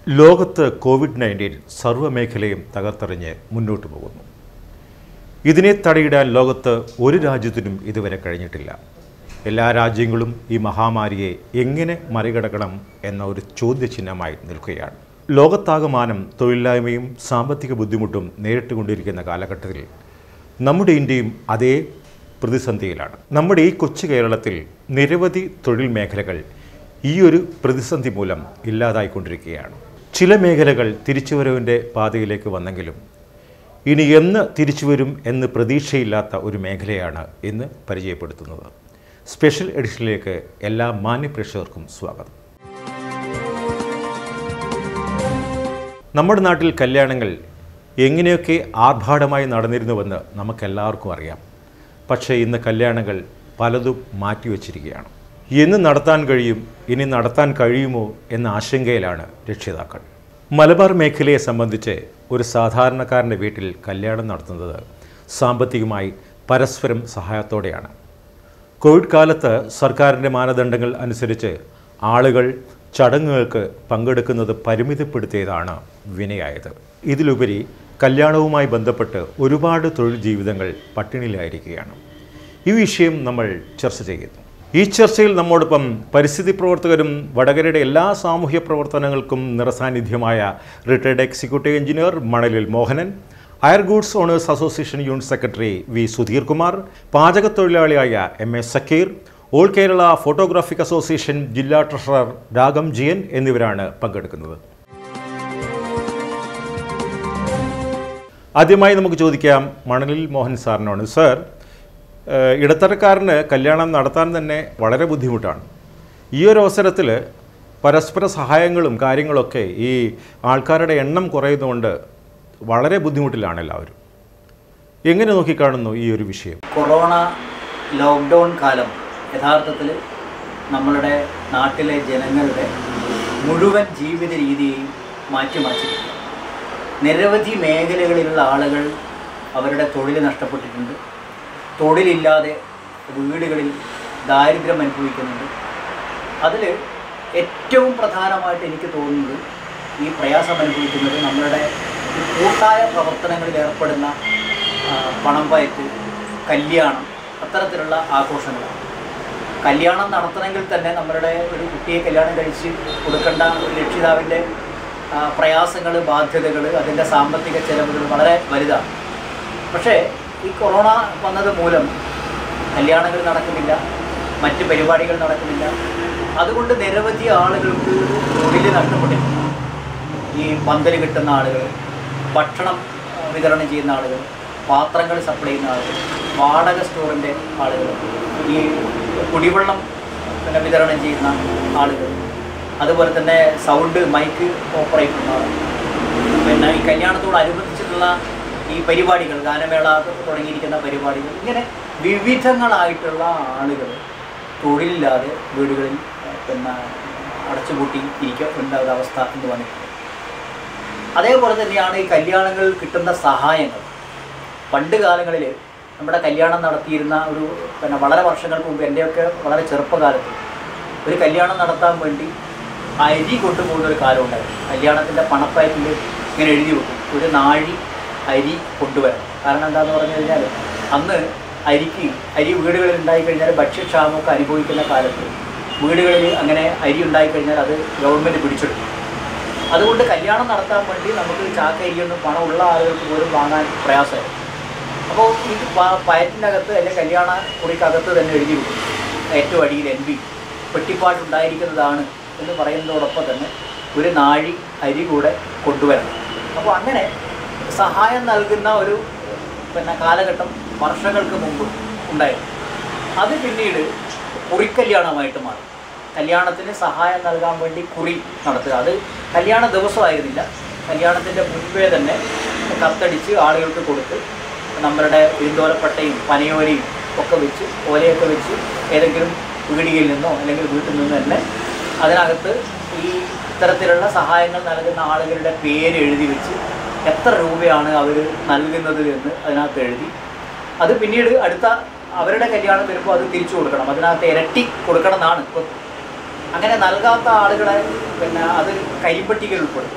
ലോകത്ത് Covid nineteen സർവ്വമേഖലയും തകർത്തെറിഞ്ഞ് മുന്നോട്ട് പോകുന്നു ഇതിനെ തടയിടാൻ ലോകത്ത് ഒരു രാജ്യത്തിനും ഇതുവരെ കഴിഞ്ഞിട്ടില്ല എല്ലാ രാജ്യങ്ങളും ഈ മഹാമാരിയെ എങ്ങനെ മറികടക്കണം എന്ന ഒരു ചോദ്യചിഹ്നമായി നിൽക്കുകയാണ് ലോകത്താകമാനം തൊഴിലില്ലായ്മയും സാമ്പത്തിക ബുദ്ധിമുട്ടും നേരിട്ടുകൊണ്ടിരിക്കുന്ന കാലഘട്ടത്തിൽ നമ്മുടെ ഇന്ത്യയും അതേ പ്രതിസന്ധിയിലാണ് നമ്മുടെ ഈ കൊച്ചു കേരളത്തിൽ നിരവധി തൊഴിൽ മേഖലകൾ ഈ ഒരു പ്രതിസന്ധി മൂലം ഇല്ലാതായിക്കൊണ്ടിരിക്കുകയാണ് ചില മേഖലകൾ തിരിച്ചുവരവിൻ്റെ പാതയിലേക്ക് വന്നെങ്കിലും ഇനി എന്ന് തിരിച്ചു വരും എന്ന് പ്രതീക്ഷയില്ലാത്ത ഒരു മേഖലയാണ് ഇന്ന് പരിചയപ്പെടുത്തുന്നത് സ്പെഷ്യൽ എഡിഷനിലേക്ക് എല്ലാ മാന്യപ്രേക്ഷകർക്കും സ്വാഗതം നമ്മുടെ നാട്ടിൽ കല്യാണങ്ങൾ എങ്ങനെയൊക്കെ ആർഭാടമായി നടന്നിരുന്നുവെന്ന് നമുക്കെല്ലാവർക്കും അറിയാം പക്ഷേ ഇന്ന് കല്യാണങ്ങൾ പലതും മാറ്റിവെച്ചിരിക്കുകയാണ് എന്ന് നടത്താൻ കഴിയും ഇനി നടത്താൻ കഴിയുമോ എന്ന ആശങ്കയിലാണ് രക്ഷിതാക്കൾ മലബാർ മേഖലയെ സംബന്ധിച്ച് ഒരു സാധാരണക്കാരൻ്റെ വീട്ടിൽ കല്യാണം നടത്തുന്നത് സാമ്പത്തികമായി പരസ്പരം സഹായത്തോടെയാണ് കോവിഡ് കാലത്ത് സർക്കാരിൻ്റെ മാനദണ്ഡങ്ങൾ അനുസരിച്ച് ആളുകൾ ചടങ്ങുകൾക്ക് പങ്കെടുക്കുന്നത് പരിമിതപ്പെടുത്തിയതാണ് വിനയായത് ഇതിലുപരി കല്യാണവുമായി ബന്ധപ്പെട്ട് ഒരുപാട് തൊഴിൽ ജീവിതങ്ങൾ പട്ടിണിയിലായിരിക്കുകയാണ് ഈ വിഷയം നമ്മൾ ചർച്ച ചെയ്യുന്നു ഈ ചർച്ചയിൽ നമ്മോടൊപ്പം പരിസ്ഥിതി പ്രവർത്തകരും വടകരയുടെ എല്ലാ സാമൂഹ്യ പ്രവർത്തനങ്ങൾക്കും നിറസാന്നിധ്യമായ റിട്ടയർഡ് എക്സിക്യൂട്ടീവ് എഞ്ചിനീയർ മണലിൽ Mohanan hire goods owners association unit secretary V Sudheer Kumar പാചകത്തൊഴിലാളിയായ M A Sakeer all Kerala photographic association ജില്ലാ ട്രഷറർ രാഗം ജിയൻ എന്നിവരാണ് പങ്കെടുക്കുന്നത് ആദ്യമായി നമുക്ക് ചോദിക്കാം മണലിൽ മോഹൻ സാറിനോട് സർ ഏഹ് ഇടത്തരക്കാരന് കല്യാണം നടത്താൻ തന്നെ വളരെ ബുദ്ധിമുട്ടാണ് ഈ ഒരു അവസരത്തിൽ പരസ്പര സഹായങ്ങളും കാര്യങ്ങളൊക്കെ ഈ ആൾക്കാരുടെ എണ്ണം കുറയുന്നതുകൊണ്ട് വളരെ ബുദ്ധിമുട്ടിലാണ് എല്ലാവരും എങ്ങനെ നോക്കിക്കാണുന്നു ഈ ഒരു വിഷയം കൊറോണ ലോക്ക്ഡൗൺ കാലം യഥാർത്ഥത്തിൽ നമ്മളുടെ നാട്ടിലെ ജനങ്ങളുടെ മുഴുവൻ ജീവിത രീതിയെയും മാറ്റിമറിച്ചിരിക്കുന്നു നിരവധി മേഖലകളിലുള്ള ആളുകൾ അവരുടെ തൊഴിൽ നഷ്ടപ്പെട്ടിട്ടുണ്ട് തൊഴിലില്ലാതെ വീടുകളിൽ ദാരിദ്ര്യം അനുഭവിക്കുന്നുണ്ട് അതിൽ ഏറ്റവും പ്രധാനമായിട്ട് എനിക്ക് തോന്നുന്നത് ഈ പ്രയാസം അനുഭവിക്കുന്നത് നമ്മളുടെ ഈ കൂട്ടായ പ്രവർത്തനങ്ങളിൽ ഏർപ്പെടുന്ന ആ, പണം പയറ്റ് കല്യാണം അത്തരത്തിലുള്ള ആഘോഷങ്ങളാണ് കല്യാണം നടത്തണമെങ്കിൽ തന്നെ നമ്മളുടെ ഒരു കുട്ടിയെ കല്യാണം കഴിച്ച് കൊടുക്കേണ്ട ഒരു രക്ഷിതാവിൻ്റെ പ്രയാസങ്ങൾ ബാധ്യതകൾ അതിൻ്റെ സാമ്പത്തിക ചെലവുകൾ വളരെ വലുതാണ് പക്ഷേ ഈ കൊറോണ വന്നത് മൂലം കല്യാണങ്ങൾ നടക്കുന്നില്ല മറ്റ് പരിപാടികൾ നടക്കുന്നില്ല അതുകൊണ്ട് നിരവധി ആളുകൾക്ക് തൊഴിൽ നഷ്ടപ്പെട്ടിട്ടുണ്ട് ഈ പന്തൽ കിട്ടുന്ന ആളുകൾ ഭക്ഷണം ആ, വിതരണം ചെയ്യുന്ന ആളുകൾ പാത്രങ്ങൾ സപ്ലൈ ചെയ്യുന്ന ആളുകൾ വാടക സ്റ്റോറിൻ്റെ ആളുകൾ ഈ കുടിവെള്ളം പിന്നെ വിതരണം ചെയ്യുന്ന ആളുകൾ അതുപോലെ തന്നെ സൗണ്ട് മൈക്ക് ഓപ്പറേറ്റ് ചെയ്യുന്ന ആളുകൾ പിന്നെ ഈ കല്യാണത്തോടനുബന്ധിച്ചിട്ടുള്ള ഈ പരിപാടികൾ ഗാനമേള തുടങ്ങിയിരിക്കുന്ന പരിപാടികൾ ഇങ്ങനെ വിവിധങ്ങളായിട്ടുള്ള ആളുകൾ തൊഴിലില്ലാതെ വീടുകളിൽ ഏഹ്, പിന്നെ അടച്ചുപൂട്ടി ഇരിക്കേണ്ട ഒരു അവസ്ഥ എന്ന് വന്നിട്ടുണ്ട് അതേപോലെ തന്നെയാണ് ഈ കല്യാണങ്ങളിൽ കിട്ടുന്ന സഹായങ്ങൾ പണ്ട് കാലങ്ങളിൽ നമ്മുടെ കല്യാണം നടത്തിയിരുന്ന ഒരു പിന്നെ വളരെ വർഷങ്ങൾക്ക് മുമ്പ് എൻ്റെയൊക്കെ വളരെ ചെറുപ്പകാലത്ത് ഒരു കല്യാണം നടത്താൻ വേണ്ടി അരി കൊണ്ടുപോകുന്ന ഒരു കാലം ഉണ്ടായിരുന്നു കല്യാണത്തിൻ്റെ പണപ്പയറ്റിൽ ഇങ്ങനെ എഴുതി വെക്കും ഒരു നാഴി അരി കൊണ്ടുവരണം കാരണം എന്താണെന്ന് പറഞ്ഞു കഴിഞ്ഞാൽ അന്ന് അരിക്ക് അരി വീടുകളിൽ ഉണ്ടായിക്കഴിഞ്ഞാൽ ഭക്ഷ്യക്ഷാമമൊക്കെ അനുഭവിക്കുന്ന കാലത്ത് വീടുകളിൽ അങ്ങനെ അരി ഉണ്ടായിക്കഴിഞ്ഞാൽ അത് ഗവൺമെൻറ് പിടിച്ചെടുക്കും അതുകൊണ്ട് കല്യാണം നടത്താൻ വേണ്ടി നമുക്ക് ചാക്ക അരിയൊന്നും പണമുള്ള ആളുകൾക്ക് പോലും വാങ്ങാൻ പ്രയാസമായിരുന്നു അപ്പോൾ ഈ പ- പയറ്റിനകത്ത് അല്ലെങ്കിൽ കല്യാണ കുറിക്കകത്ത് തന്നെ എഴുതി വെക്കും ഏറ്റവും അടിയിൽ എൻ ബി പെട്ടിപ്പാട്ടുണ്ടായിരിക്കുന്നതാണ് എന്ന് പറയുന്നതോടൊപ്പം തന്നെ ഒരു നാഴി അരി കൂടെ കൊണ്ടുവരണം അപ്പോൾ അങ്ങനെ സഹായം നൽകുന്ന ഒരു പിന്നെ കാലഘട്ടം വർഷങ്ങൾക്ക് മുമ്പ് ഉണ്ടായിരുന്നു അത് പിന്നീട് കുറിക്കല്യാണമായിട്ട് മാറി കല്യാണത്തിന് സഹായം നൽകാൻ വേണ്ടി കുറി നടത്തുക അത് കല്യാണ ദിവസമായിരുന്നില്ല കല്യാണത്തിൻ്റെ മുൻപേ തന്നെ കത്തടിച്ച് ആളുകൾക്ക് കൊടുത്ത് നമ്മളുടെ ഇരുന്തോലപ്പട്ടയും പനയോലയും ഒക്കെ വെച്ച് ഓലയൊക്കെ വെച്ച് ഏതെങ്കിലും പീടികയിൽ നിന്നോ അല്ലെങ്കിൽ വീട്ടിൽ നിന്നോ തന്നെ അതിനകത്ത് ഈ ഇത്തരത്തിലുള്ള സഹായങ്ങൾ നൽകുന്ന ആളുകളുടെ പേര് എഴുതി വെച്ച് എത്ര രൂപയാണ് അവർ നൽകുന്നത് എന്ന് അതിനകത്ത് എഴുതി അത് പിന്നീട് അടുത്ത അവരുടെ കല്യാണം വരുമ്പോൾ അത് തിരിച്ചു കൊടുക്കണം അതിനകത്ത് ഇരട്ടി കൊടുക്കണം എന്നാണ് ഇപ്പോൾ അങ്ങനെ നൽകാത്ത ആളുകളെ പിന്നെ അത് കരിമ്പട്ടികയിൽ ഉൾപ്പെടും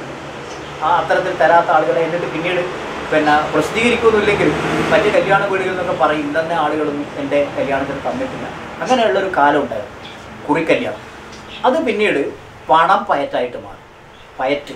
ആ അത്തരത്തിൽ തരാത്ത ആളുകളെ എന്നിട്ട് പിന്നീട് പിന്നെ പ്രസിദ്ധീകരിക്കുന്നില്ലെങ്കിലും മറ്റ് കല്യാണ വീടുകളിൽ നിന്നൊക്കെ പറയും ഇന്നെ ആളുകളൊന്നും എൻ്റെ കല്യാണത്തിന് തന്നിട്ടില്ല അങ്ങനെയുള്ളൊരു കാലം ഉണ്ടായിരുന്നു കുറിക്കല്യാണം അത് പിന്നീട് പണം പയറ്റായിട്ട് മാറി പയറ്റ്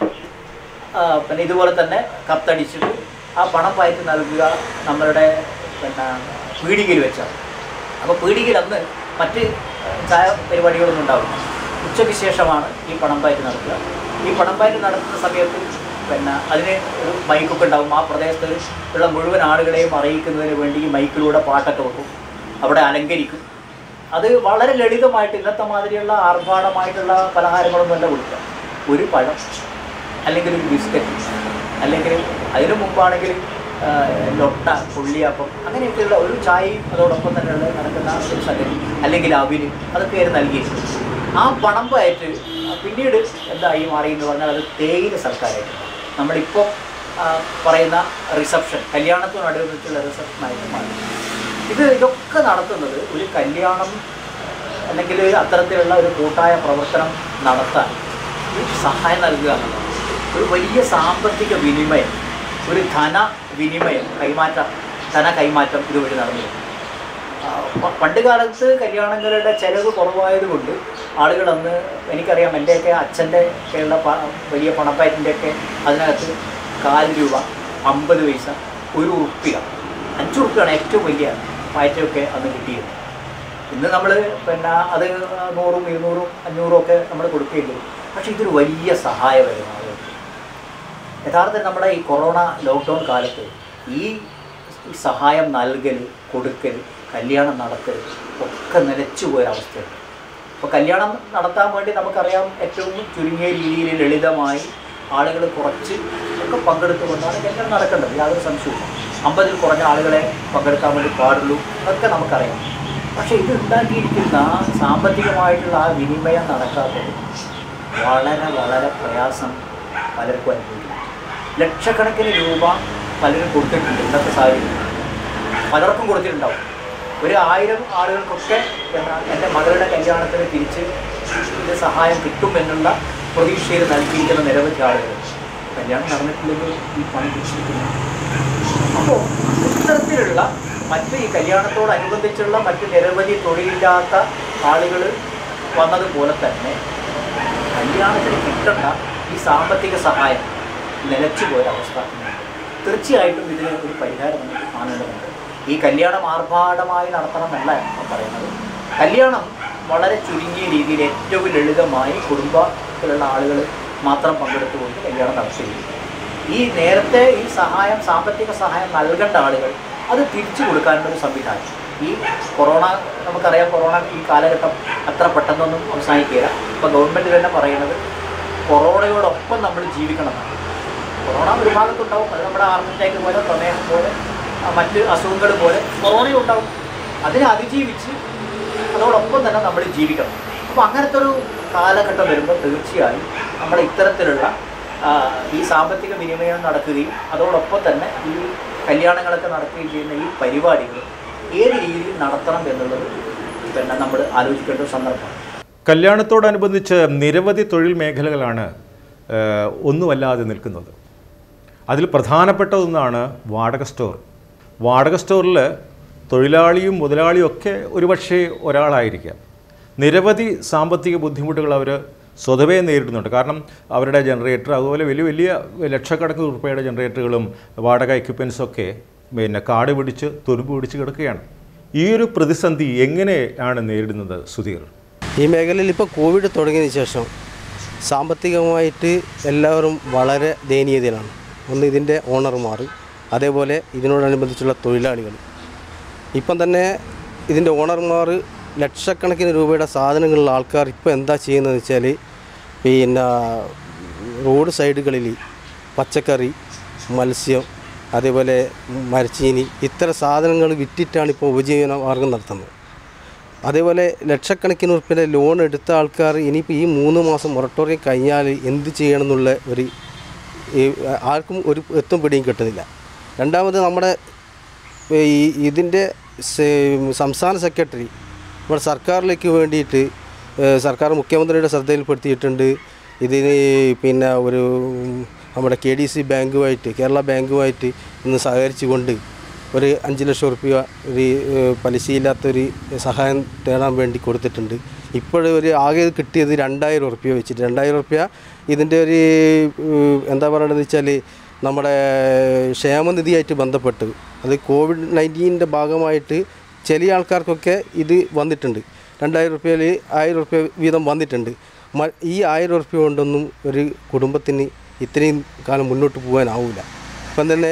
ആ, പിന്നെ ഇതുപോലെ തന്നെ കത്തടിച്ചിട്ട് ആ പണം പയറ്റ് നൽകുക നമ്മളുടെ പിന്നെ പീടികയിൽ വെച്ചാണ് അപ്പോൾ പീടികയിൽ അന്ന് മറ്റ് ചായ പരിപാടികളൊന്നും ഉണ്ടാവില്ല ഉച്ചയ്ക്ക് ശേഷമാണ് ഈ പണം പയറ്റ് നടക്കുക ഈ പണം പയറ്റ് നടത്തുന്ന സമയത്ത് പിന്നെ അതിന് ഒരു മൈക്കൊക്കെ ഉണ്ടാവും ആ പ്രദേശത്ത് ഉള്ള മുഴുവൻ ആളുകളെയും അറിയിക്കുന്നതിന് വേണ്ടി ഈ മൈക്കിലൂടെ പാട്ടൊക്കെ വെക്കും അവിടെ അലങ്കരിക്കും അത് വളരെ ലളിതമായിട്ട് ഇന്നത്തെ മാതിരിയുള്ള ആർഭാടമായിട്ടുള്ള പലഹാരങ്ങളൊന്നും അല്ല കൊടുക്കുക ഒരു പഴം അല്ലെങ്കിൽ ഒരു ബിസ്ക്കറ്റ് അല്ലെങ്കിൽ അതിനു മുമ്പാണെങ്കിൽ ആ, ലൊട്ട പുള്ളിയപ്പം അങ്ങനെയൊക്കെയുള്ള ഒരു ചായയും അതോടൊപ്പം തന്നെ ഉള്ള നടക്കുന്ന ഒരു സംഗതി അല്ലെങ്കിൽ അവിന് അതൊക്കെയായിരുന്നു നൽകിയിരുന്നത് ആ പണം പയറ്റ് പിന്നീട് എന്തായി മാറി എന്ന് പറഞ്ഞാൽ അത് തേയില സർക്കാരായിട്ട് നമ്മളിപ്പോൾ പറയുന്ന റിസപ്ഷൻ കല്യാണത്തിനോടനുബന്ധിച്ചുള്ള റിസപ്ഷനായിട്ട് മാറി ഇത് ഇതൊക്കെ നടത്തുന്നത് ഒരു കല്യാണം അല്ലെങ്കിൽ അത്തരത്തിലുള്ള ഒരു കൂട്ടായ പ്രവർത്തനം നടത്താൻ ഈ സഹായം നൽകുക എന്നുള്ളതാണ് ഒരു വലിയ സാമ്പത്തിക വിനിമയം ഒരു ധന വിനിമയം കൈമാറ്റം ധന കൈമാറ്റം ഇതുവഴി നടന്നിരുന്നു ആ, പ- പണ്ട് കാലത്ത് കല്യാണങ്ങളുടെ ചെലവ് കുറവായതുകൊണ്ട് ആളുകൾ അന്ന് എനിക്കറിയാം എൻ്റെയൊക്കെ അച്ഛൻ്റെ ഒക്കെയുള്ള പ- വലിയ പണപ്പയറ്റിൻ്റെ ഒക്കെ അതിനകത്ത് കാല് രൂപ അമ്പത് പൈസ ഒരു ഉറുപ്പിക അഞ്ച് ഉറുപ്പിയാണ് ഏറ്റവും വലിയ പയറ്റമൊക്കെ അന്ന് കിട്ടിയിരുന്നത് ഇന്ന് നമ്മൾ പിന്നെ അത് നൂറും ഇരുന്നൂറും അഞ്ഞൂറും ഒക്കെ നമ്മൾ കൊടുക്കേണ്ടി വരും പക്ഷേ ഇതൊരു വലിയ സഹായമായിരുന്നു ആളുകൾക്ക് യഥാർത്ഥത്തിൽ നമ്മുടെ ഈ കൊറോണ ലോക്ക്ഡൗൺ കാലത്ത് ഈ ഈ സഹായം നൽകൽ കൊടുക്കൽ കല്യാണം നടത്തൽ ഒക്കെ നിലച്ചു പോയൊരവസ്ഥയുണ്ട് അപ്പോൾ കല്യാണം നടത്താൻ വേണ്ടി നമുക്കറിയാം ഏറ്റവും ചുരുങ്ങിയ രീതിയിൽ ലളിതമായി ആളുകൾ കുറച്ച് ഒക്കെ പങ്കെടുത്തുകൊണ്ടാണ് കല്യാണം നടക്കേണ്ടത് യാതൊരു സംശയവും അമ്പതിൽ കുറഞ്ഞ ആളുകളെ പങ്കെടുക്കാൻ വേണ്ടി പാടുള്ളൂ അതൊക്കെ നമുക്കറിയാം പക്ഷേ ഇത് ഉണ്ടാക്കിയിരിക്കുന്ന സാമ്പത്തികമായിട്ടുള്ള ആ വിനിമയം നടക്കാത്തത് വളരെ വളരെ പ്രയാസം പലർക്കും അനുഭവിക്കുന്നു ലക്ഷക്കണക്കിന് രൂപ പലരും കൊടുത്തിട്ടുണ്ട് ഇന്നത്തെ സാഹചര്യം പലർക്കും കൊടുത്തിട്ടുണ്ടാവും ഒരു ആയിരം ആളുകൾക്കൊക്കെ പിന്നെ എൻ്റെ മകളുടെ കല്യാണത്തിന് തിരിച്ച് ഇത് സഹായം കിട്ടുമെന്നുള്ള പ്രതീക്ഷയിൽ നൽകിയിരിക്കുന്ന നിരവധി ആളുകൾ കല്യാണം നടന്നിട്ടില്ലെങ്കിൽ ഈ പണം തിരിച്ചിരിക്കുന്നു അപ്പോൾ ഇത്തരത്തിലുള്ള മറ്റ് ഈ കല്യാണത്തോടനുബന്ധിച്ചുള്ള മറ്റ് നിരവധി തൊഴിലില്ലാത്ത ആളുകൾ വന്നതുപോലെ തന്നെ കല്യാണത്തിന് കിട്ടേണ്ട ഈ സാമ്പത്തിക സഹായം നിലച്ചുപോയ അവസ്ഥ തീർച്ചയായിട്ടും ഇതിന് ഒരു പരിഹാരം നമുക്ക് കാണേണ്ടതുണ്ട് ഈ കല്യാണം ആർഭാടമായി നടത്തണമെന്നല്ല ഞാൻ പറയുന്നത് കല്യാണം വളരെ ചുരുങ്ങിയ രീതിയിൽ ഏറ്റവും ലളിതമായി കുടുംബത്തിലുള്ള ആളുകൾ മാത്രം പങ്കെടുത്തുകൊണ്ട് കല്യാണം നടത്തുകയും ഈ നേരത്തെ ഈ സഹായം സാമ്പത്തിക സഹായം നൽകേണ്ട ആളുകൾ അത് തിരിച്ചു കൊടുക്കാനുള്ള ഒരു സംവിധാനം ഈ കൊറോണ നമുക്കറിയാം കൊറോണ ഈ കാലഘട്ടം അത്ര പെട്ടെന്നൊന്നും അവസാനിക്കില്ല ഇപ്പോൾ ഗവൺമെൻറ് തന്നെ പറയുന്നത് കൊറോണയോടൊപ്പം നമ്മൾ ജീവിക്കണം എന്നാണ് കൊറോണ ഒരു ഭാഗത്തുണ്ടാവും അത് നമ്മുടെ ഹാർട്ട് അറ്റാക്ക് പോലെ പ്രമേഹം പോലെ ആ, മറ്റ് അസുഖങ്ങൾ പോലെ കൊറോണയും ഉണ്ടാവും അതിനെ അതിജീവിച്ച് അതോടൊപ്പം തന്നെ നമ്മൾ ജീവിക്കണം അപ്പോൾ അങ്ങനത്തെ ഒരു കാലഘട്ടം വരുമ്പോൾ തീർച്ചയായും നമ്മുടെ ഇത്തരത്തിലുള്ള ആ, ഈ സാമ്പത്തിക വിനിമയം നടക്കുകയും അതോടൊപ്പം തന്നെ ഈ കല്യാണങ്ങളൊക്കെ നടക്കുകയും ചെയ്യുന്ന ഈ പരിപാടികൾ ഏത് രീതിയിൽ നടത്തണം എന്നുള്ളത് പിന്നെ നമ്മൾ ആലോചിക്കേണ്ട ഒരു സന്ദർഭമാണ് കല്യാണത്തോടനുബന്ധിച്ച് നിരവധി തൊഴിൽ മേഖലകളാണ് ഏഹ്, ഒന്നുമല്ലാതെ നിൽക്കുന്നത് അതിൽ പ്രധാനപ്പെട്ട ഒന്നാണ് വാടക സ്റ്റോർ വാടക സ്റ്റോറിൽ തൊഴിലാളിയും മുതലാളിയും ഒക്കെ ഒരുപക്ഷെ ഒരാളായിരിക്കാം നിരവധി സാമ്പത്തിക ബുദ്ധിമുട്ടുകൾ അവർ സ്വതവേ നേരിടുന്നുണ്ട് കാരണം അവരുടെ ജനറേറ്റർ അതുപോലെ വലിയ വലിയ ലക്ഷക്കണക്കിന് ഉറുപ്പയുടെ ജനറേറ്ററുകളും വാടക എക്യുപ്മെൻസും ഒക്കെ പിന്നെ കാട് പിടിച്ച് തുരുമ്പ് പിടിച്ച് കിടക്കുകയാണ് ഈ ഒരു പ്രതിസന്ധി എങ്ങനെയാണ് നേരിടുന്നത് സുധീർ ഈ മേഖലയിൽ ഇപ്പോൾ കോവിഡ് തുടങ്ങിയതിന് ശേഷം സാമ്പത്തികമായിട്ട് എല്ലാവരും വളരെ ദയനീയതയിലാണ് ഒന്ന് ഇതിൻ്റെ ഓണർമാർ അതേപോലെ ഇതിനോടനുബന്ധിച്ചുള്ള തൊഴിലാളികൾ ഇപ്പം തന്നെ ഇതിൻ്റെ ഓണർമാർ ലക്ഷക്കണക്കിന് രൂപയുടെ സാധനങ്ങളുള്ള ആൾക്കാർ ഇപ്പോൾ എന്താ ചെയ്യുന്നതെന്ന് വെച്ചാൽ പിന്നെ റോഡ് സൈഡുകളിൽ പച്ചക്കറി മത്സ്യം അതേപോലെ മരച്ചീനി ഇത്തരം സാധനങ്ങൾ വിറ്റിട്ടാണ് ഇപ്പോൾ ഉപജീവന മാർഗം നടത്തുന്നത് അതേപോലെ ലക്ഷക്കണക്കിന് ഉറുപ്പിൻ്റെ ലോൺ എടുത്ത ആൾക്കാർ ഇനിയിപ്പോൾ ഈ മൂന്ന് മാസം മൊറട്ടോറിയം കഴിഞ്ഞാൽ എന്ത് ചെയ്യണം എന്നുള്ള ഒരു ഈ ആർക്കും ഒരു എത്തും പിടിയും കിട്ടുന്നില്ല രണ്ടാമത് നമ്മുടെ ഈ ഇതിൻ്റെ സെ- സംസ്ഥാന സെക്രട്ടറി നമ്മുടെ സർക്കാരിലേക്ക് വേണ്ടിയിട്ട് ഏഹ് സർക്കാർ മുഖ്യമന്ത്രിയുടെ ശ്രദ്ധയിൽപ്പെടുത്തിയിട്ടുണ്ട് ഇതിന് പിന്നെ ഒരു നമ്മുടെ കെ ഡി സി ബാങ്കുമായിട്ട് കേരള ബാങ്കുമായിട്ട് ഇന്ന് സഹകരിച്ചുകൊണ്ട് ഒരു അഞ്ച് ലക്ഷം റുപ്യ ഒരു ഏഹ്, പലിശയില്ലാത്തൊരു സഹായം തേടാൻ വേണ്ടി കൊടുത്തിട്ടുണ്ട് ഇപ്പോഴൊരു ഒരു ആകെ കിട്ടിയത് രണ്ടായിരം റുപ്യ വെച്ചിട്ട് രണ്ടായിരം റുപ്യ ഇതിൻ്റെ ഒരു ഏഹ്, എന്താ പറയണതെന്ന് വെച്ചാൽ നമ്മുടെ ക്ഷേമനിധിയായിട്ട് ബന്ധപ്പെട്ട് അത് കോവിഡ് നയൻറ്റീൻ്റെ ഭാഗമായിട്ട് ചില ആൾക്കാർക്കൊക്കെ ഇത് വന്നിട്ടുണ്ട് രണ്ടായിരം റുപ്യയിൽ ആയിരം റുപ്യ വീതം വന്നിട്ടുണ്ട് മ- ഈ ആയിരം റുപ്യ കൊണ്ടൊന്നും ഒരു കുടുംബത്തിന് ഇത്രയും കാലം മുന്നോട്ട് പോകാനാവില്ല ഇപ്പം തന്നെ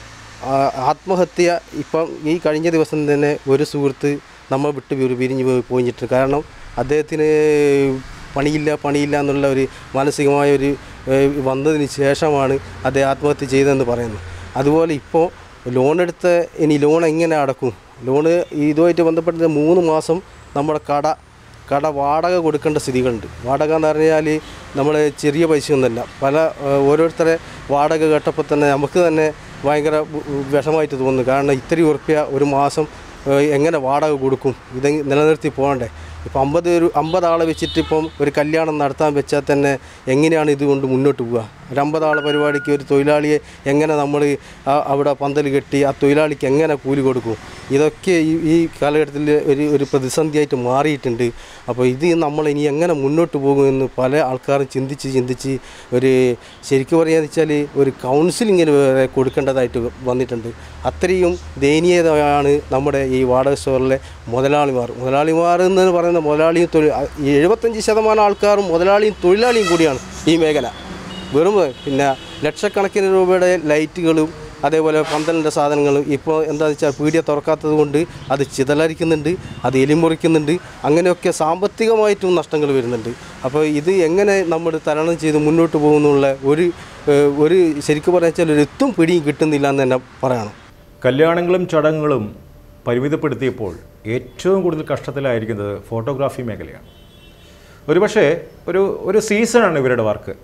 ആ, ആത്മഹത്യ ഇപ്പം ഈ കഴിഞ്ഞ ദിവസം തന്നെ ഒരു സുഹൃത്ത് നമ്മൾ വിട്ട് പിരി- പിരിഞ്ഞ് പോയി പോയിട്ടുണ്ട് കാരണം അദ്ദേഹത്തിന് പണിയില്ല പണിയില്ല എന്നുള്ള ഒരു മാനസികമായ ഒരു ഏഹ്, വന്നതിന് ശേഷമാണ് അദ്ദേഹം ആത്മഹത്യ ചെയ്തതെന്ന് പറയുന്നു അതുപോലെ ഇപ്പോൾ ലോൺ എടുത്ത ഇനി ലോൺ എങ്ങനെ അടക്കും ലോണ് ഇതുമായിട്ട് ബന്ധപ്പെട്ട മൂന്ന് മാസം നമ്മുടെ കട കട വാടക കൊടുക്കേണ്ട സ്ഥിതികളുണ്ട് വാടക എന്ന് പറഞ്ഞാൽ നമ്മൾ ചെറിയ പൈസയൊന്നുമല്ല പല ഏഹ്, ഓരോരുത്തരെ വാടക കേട്ടപ്പോൾ തന്നെ നമുക്ക് തന്നെ ഭയങ്കര വ- വിഷമമായിട്ട് തോന്നുന്നു കാരണം ഇത്രയും ഉറുപ്പ്യ ഒരു മാസം ഏഹ്, എങ്ങനെ വാടക കൊടുക്കും ഇത് നിലനിർത്തി പോകണ്ടേ ഇപ്പം അമ്പത് ഒരു അമ്പത് ആളെ വെച്ചിട്ട് ഇപ്പം ഒരു കല്യാണം നടത്താൻ വെച്ചാൽ തന്നെ എങ്ങനെയാണ് ഇതുകൊണ്ട് മുന്നോട്ട് പോവുക ഒരു അമ്പത് ആളെ പരിപാടിക്ക് ഒരു തൊഴിലാളിയെ എങ്ങനെ നമ്മൾ ആ- അവിടെ പന്തൽ കെട്ടി ആ തൊഴിലാളിക്ക് എങ്ങനെ കൂലി കൊടുക്കും ഇതൊക്കെ ഈ ഈ കാലഘട്ടത്തിൽ ഒരു ഒരു പ്രതിസന്ധിയായിട്ട് മാറിയിട്ടുണ്ട് അപ്പോൾ ഇത് നമ്മൾ ഇനി എങ്ങനെ മുന്നോട്ട് പോകുമെന്ന് പല ആൾക്കാരും ചിന്തിച്ച് ചിന്തിച്ച് ഒരു ശരിക്കും പറയാന്ന് വെച്ചാൽ ഒരു കൗൺസിലിങ്ങിന് വരെ കൊടുക്കേണ്ടതായിട്ട് വന്നിട്ടുണ്ട് അത്രയും ദയനീയതയാണ് നമ്മുടെ ഈ വാടക സ്റ്റോറിലെ മുതലാളിമാർ മുതലാളിമാർ എന്ന് പറയുന്ന മുതലാളിയും തൊഴിൽ എഴുപത്തഞ്ച് ശതമാനം ആൾക്കാരും മുതലാളിയും തൊഴിലാളിയും കൂടിയാണ് ഈ മേഖല വെറും പിന്നെ ലക്ഷക്കണക്കിന് രൂപയുടെ ലൈറ്റുകളും അതേപോലെ പന്തലിൻ്റെ സാധനങ്ങളും ഇപ്പോൾ എന്താണെന്ന് വെച്ചാൽ പീടിയ തുറക്കാത്തത് കൊണ്ട് അത് ചിതലരിക്കുന്നുണ്ട് അത് എലിമുറിക്കുന്നുണ്ട് അങ്ങനെയൊക്കെ സാമ്പത്തികമായിട്ടും നഷ്ടങ്ങൾ വരുന്നുണ്ട് അപ്പോൾ ഇത് എങ്ങനെ നമ്മൾ തരണം ചെയ്ത് മുന്നോട്ട് പോകുന്നുള്ള ഒരു ഏഹ്, ഒരു ശരിക്കും പറയാൻ വെച്ചാൽ ഒരു എത്തും പിടിയും കിട്ടുന്നില്ല എന്ന് തന്നെ പറയണം കല്യാണങ്ങളും ചടങ്ങുകളും പരിമിതപ്പെടുത്തിയപ്പോൾ ഏറ്റവും കൂടുതൽ കഷ്ടത്തിലായിരിക്കുന്നത് ഫോട്ടോഗ്രാഫി മേഖലയാണ് ഒരുപക്ഷേ ഒരു ഒരു സീസണാണ് ഇവരുടെ വർക്ക്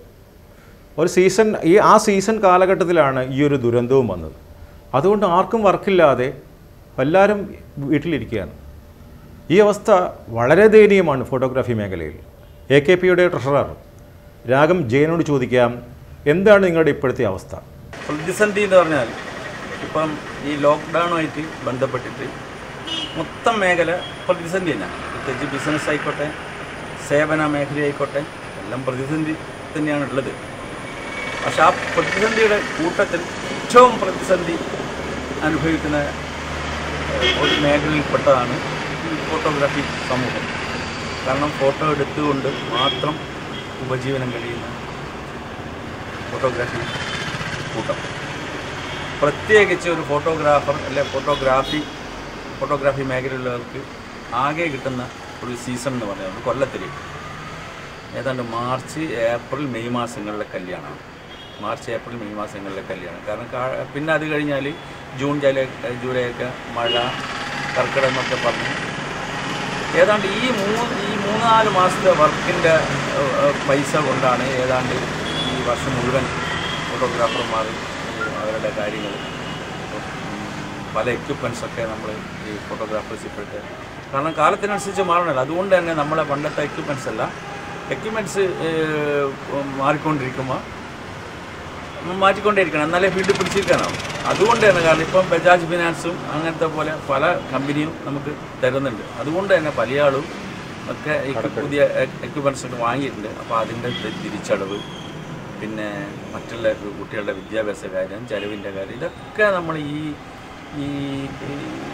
ഒരു സീസൺ ഈ ആ സീസൺ കാലഘട്ടത്തിലാണ് ഈ ഒരു ദുരന്തവും വന്നത് അതുകൊണ്ട് ആർക്കും വർക്കില്ലാതെ എല്ലാവരും വീട്ടിലിരിക്കുകയാണ് ഈ അവസ്ഥ വളരെ ദയനീയമാണ് ഫോട്ടോഗ്രാഫി മേഖലയിൽ എ കെ പിയുടെ ട്രഷറർ രാഗം ജയനോട് ചോദിക്കാം എന്താണ് നിങ്ങളുടെ ഇപ്പോഴത്തെ അവസ്ഥ പ്രതിസന്ധി എന്ന് പറഞ്ഞാൽ ഇപ്പം ഈ ലോക്ക്ഡൗണുമായിട്ട് ബന്ധപ്പെട്ടിട്ട് മൊത്തം മേഖല പ്രതിസന്ധി തന്നെയാണ് പ്രത്യേകിച്ച് ബിസിനസ് ആയിക്കോട്ടെ സേവന മേഖല ആയിക്കോട്ടെ എല്ലാം പ്രതിസന്ധി തന്നെയാണ് ഉള്ളത് പക്ഷെ ആ പ്രതിസന്ധിയുടെ കൂട്ടത്തിൽ ഏറ്റവും പ്രതിസന്ധി അനുഭവിക്കുന്ന ഏഹ്, ഒരു മേഖലയിൽപ്പെട്ടതാണ് ഈ ഫോട്ടോഗ്രാഫി സമൂഹം കാരണം ഫോട്ടോ എടുത്തുകൊണ്ട് മാത്രം ഉപജീവനം കഴിയുന്ന ഫോട്ടോഗ്രാഫി കൂട്ടം പ്രത്യേകിച്ച് ഒരു ഫോട്ടോഗ്രാഫർ അല്ലെ ഫോട്ടോഗ്രാഫി ഫോട്ടോഗ്രാഫി മേഖലയിലുള്ളവർക്ക് ആകെ കിട്ടുന്ന ഒരു സീസൺ എന്ന് പറയുന്നത് കൊല്ലത്തിൽ ഏതാണ്ട് മാർച്ച് ഏപ്രിൽ മെയ് മാസങ്ങളിലെ കല്യാണമാണ് മാർച്ച് ഏപ്രിൽ മെയ് മാസങ്ങളിലെ കല്യാണം കാരണം കാ- പിന്നെ അത് കഴിഞ്ഞാൽ ജൂൺ ജൂലൈ ജൂലൈ ഒക്കെ മഴ കർക്കിടകം എന്നൊക്കെ പറഞ്ഞ് ഏതാണ്ട് ഈ മൂന്ന് ഈ മൂന്നാല് മാസത്തെ വർക്കിൻ്റെ പൈസ കൊണ്ടാണ് ഏതാണ്ട് ഈ വർഷം മുഴുവൻ ഫോട്ടോഗ്രാഫർമാർ അവരുടെ കാര്യങ്ങൾ പല എക്യുപ്മെൻസ് ഒക്കെ നമ്മൾ ഈ ഫോട്ടോഗ്രാഫേഴ്സ് ഇപ്പോഴത്തെ കാരണം കാലത്തിനനുസരിച്ച് മാറണമല്ലോ അതുകൊണ്ട് തന്നെ നമ്മളെ പണ്ടത്തെ എക്യുപ്മെൻസ് അല്ല എക്യുപ്മെൻറ്റ്സ് മാറിക്കൊണ്ടിരിക്കുമ്പോൾ മാറ്റിക്കൊണ്ടേയിരിക്കണം എന്നാലേ ഫീൽഡ് പിടിച്ചിരിക്കാനാവും അതുകൊണ്ട് തന്നെ കാരണം ഇപ്പം ബജാജ് ഫിനാൻസും അങ്ങനത്തെ പോലെ പല കമ്പനിയും നമുക്ക് തരുന്നുണ്ട് അതുകൊണ്ട് തന്നെ പല ആളും ഒക്കെ ഈ പുതിയ എക്യുപ്മെൻറ്റ്സ് ഒക്കെ വാങ്ങിയിട്ടുണ്ട് അപ്പോൾ അതിൻ്റെ തി- തിരിച്ചടവ് പിന്നെ മറ്റുള്ള കുട്ടികളുടെ വിദ്യാഭ്യാസ കാര്യം ചെലവിൻ്റെ കാര്യം ഇതൊക്കെ നമ്മൾ ഈ ഈ ഈ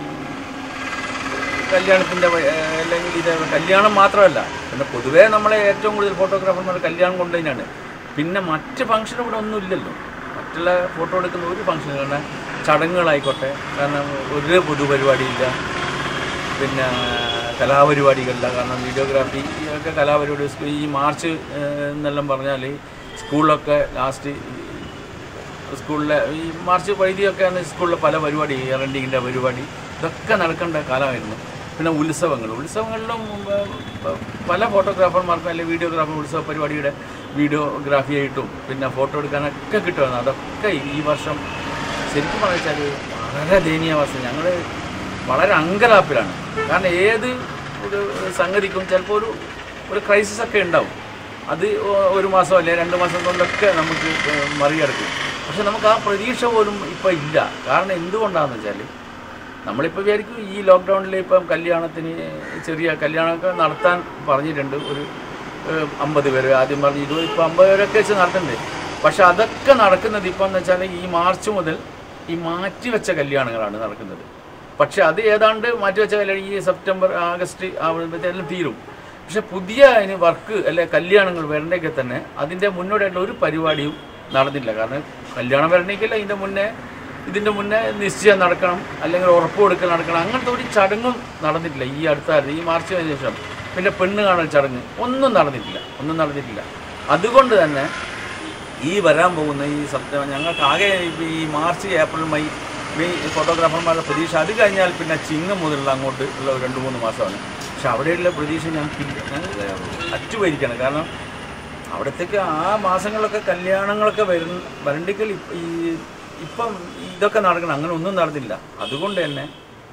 കല്യാണത്തിൻ്റെ അല്ലെങ്കിൽ ഇത് കല്യാണം മാത്രമല്ല പിന്നെ പൊതുവേ നമ്മളെ ഏറ്റവും കൂടുതൽ ഫോട്ടോഗ്രാഫർമാർ കല്യാണം കൊണ്ടുതന്നെയാണ് പിന്നെ മറ്റ് ഫംഗ്ഷൻ ഇവിടെ ഒന്നും ഇല്ലല്ലോ മറ്റുള്ള ഫോട്ടോ എടുക്കുന്ന ഒരു ഫംഗ്ഷൻ കാരണം ചടങ്ങുകളായിക്കോട്ടെ കാരണം ഒരു പൊതുപരിപാടിയില്ല പിന്നെ കലാപരിപാടികളില്ല കാരണം വീഡിയോഗ്രാഫി ഒക്കെ കലാപരിപാടി സ്കൂ- ഈ മാർച്ച് ഏഹ്, എന്നെല്ലാം പറഞ്ഞാൽ സ്കൂളിലൊക്കെ ലാസ്റ്റ് സ്കൂളിലെ ഈ മാർച്ച് വൈദ്യൊക്കെ ആണ് സ്കൂളിലെ പല പരിപാടി ഇയറിൻ്റിങ്ങിൻ്റെ പരിപാടി ഇതൊക്കെ നടക്കേണ്ട കാലമായിരുന്നു പിന്നെ ഉത്സവങ്ങൾ ഉത്സവങ്ങളിലും ഉം, പ- പല ഫോട്ടോഗ്രാഫർമാർക്കും അല്ലെങ്കിൽ വീഡിയോഗ്രാഫർ ഉത്സവ പരിപാടിയുടെ വീഡിയോഗ്രാഫി ആയിട്ടും പിന്നെ ഫോട്ടോ എടുക്കാനൊക്കെ കിട്ടുമായിരുന്നു അതൊക്കെ ഈ വർഷം ശരിക്കും പറഞ്ഞാൽ വളരെ ദയനീയാവസ്ഥ ഞങ്ങൾ വളരെ അങ്കലാപ്പിലാണ് കാരണം ഏത് ഒരു സംഗതിക്കും ചിലപ്പോൾ ഒരു ഒരു ക്രൈസിസ് ഒക്കെ ഉണ്ടാവും അത് ഒ- ഒരു മാസം അല്ലെ രണ്ട് മാസം കൊണ്ടൊക്കെ നമുക്ക് ഏഹ് മറികടക്കും പക്ഷെ നമുക്ക് ആ പ്രതീക്ഷ പോലും ഇപ്പം ഇല്ല കാരണം എന്തുകൊണ്ടാണെന്ന് വെച്ചാൽ നമ്മളിപ്പോൾ വിചാരിക്കും ഈ ലോക്ക്ഡൗണിൽ ഇപ്പം കല്യാണത്തിന് ചെറിയ കല്യാണമൊക്കെ നടത്താൻ പറഞ്ഞിട്ടുണ്ട് ഒരു ഏഹ്, അമ്പത് പേര് ആദ്യം പറഞ്ഞു ഇരുപത് ഇപ്പം അമ്പത് പേരൊക്കെ വെച്ച് നടത്തുന്നുണ്ട് പക്ഷെ അതൊക്കെ നടക്കുന്നത് ഇപ്പം എന്ന് വെച്ചാൽ ഈ മാർച്ച് മുതൽ ഈ മാറ്റിവെച്ച കല്യാണങ്ങളാണ് നടക്കുന്നത് പക്ഷെ അത് ഏതാണ്ട് മാറ്റിവെച്ച കല്യാണം ഈ സെപ്റ്റംബർ ആഗസ്റ്റ് ആവുമ്പോഴത്തേക്കും തീരും പക്ഷെ പുതിയ അതിന് വർക്ക് അല്ലെ കല്യാണങ്ങൾ വരണമെങ്കിൽ തന്നെ അതിൻ്റെ മുന്നോടിയായിട്ടുള്ള ഒരു പരിപാടിയും നടന്നില്ല കാരണം കല്യാണം വരണമെങ്കിൽ ഇതിൻ്റെ മുന്നേ ഇതിൻ്റെ മുന്നേ നിശ്ചയം നടക്കണം അല്ലെങ്കിൽ ഉറപ്പ് കൊടുക്കൽ നടക്കണം അങ്ങനത്തെ ഒരു ചടങ്ങും നടന്നിട്ടില്ല ഈ അടുത്ത കാലത്ത് ഈ മാർച്ച് കഴിഞ്ഞ ശേഷം പിന്നെ പെണ്ണ് കാണൽ ചടങ്ങ് ഒന്നും നടന്നിട്ടില്ല ഒന്നും നടന്നിട്ടില്ല അതുകൊണ്ട് തന്നെ ഈ വരാൻ പോകുന്ന ഈ സത്യം ഞങ്ങൾക്ക് ആകെ ഇപ്പൊ ഈ മാർച്ച് ഏപ്രിൽ മെയ് മെയ് ഫോട്ടോഗ്രാഫർമാരുടെ പ്രതീക്ഷ അത് കഴിഞ്ഞാൽ പിന്നെ ചിങ്ങം മുതലുള്ള അങ്ങോട്ട് ഉള്ള ഒരു രണ്ട് മൂന്ന് മാസമാണ് പക്ഷെ അവിടെയുള്ള പ്രതീക്ഷ ഞങ്ങൾക്കില്ല ഞങ്ങൾ അറ്റുപോയിരിക്കണം കാരണം അവിടത്തേക്ക് ആ മാസങ്ങളിലൊക്കെ കല്യാണങ്ങളൊക്കെ വരുന്ന വരണ്ടെങ്കിൽ ഈ ഇപ്പം ഇതൊക്കെ നടക്കണം അങ്ങനെ ഒന്നും നടന്നില്ല അതുകൊണ്ട് തന്നെ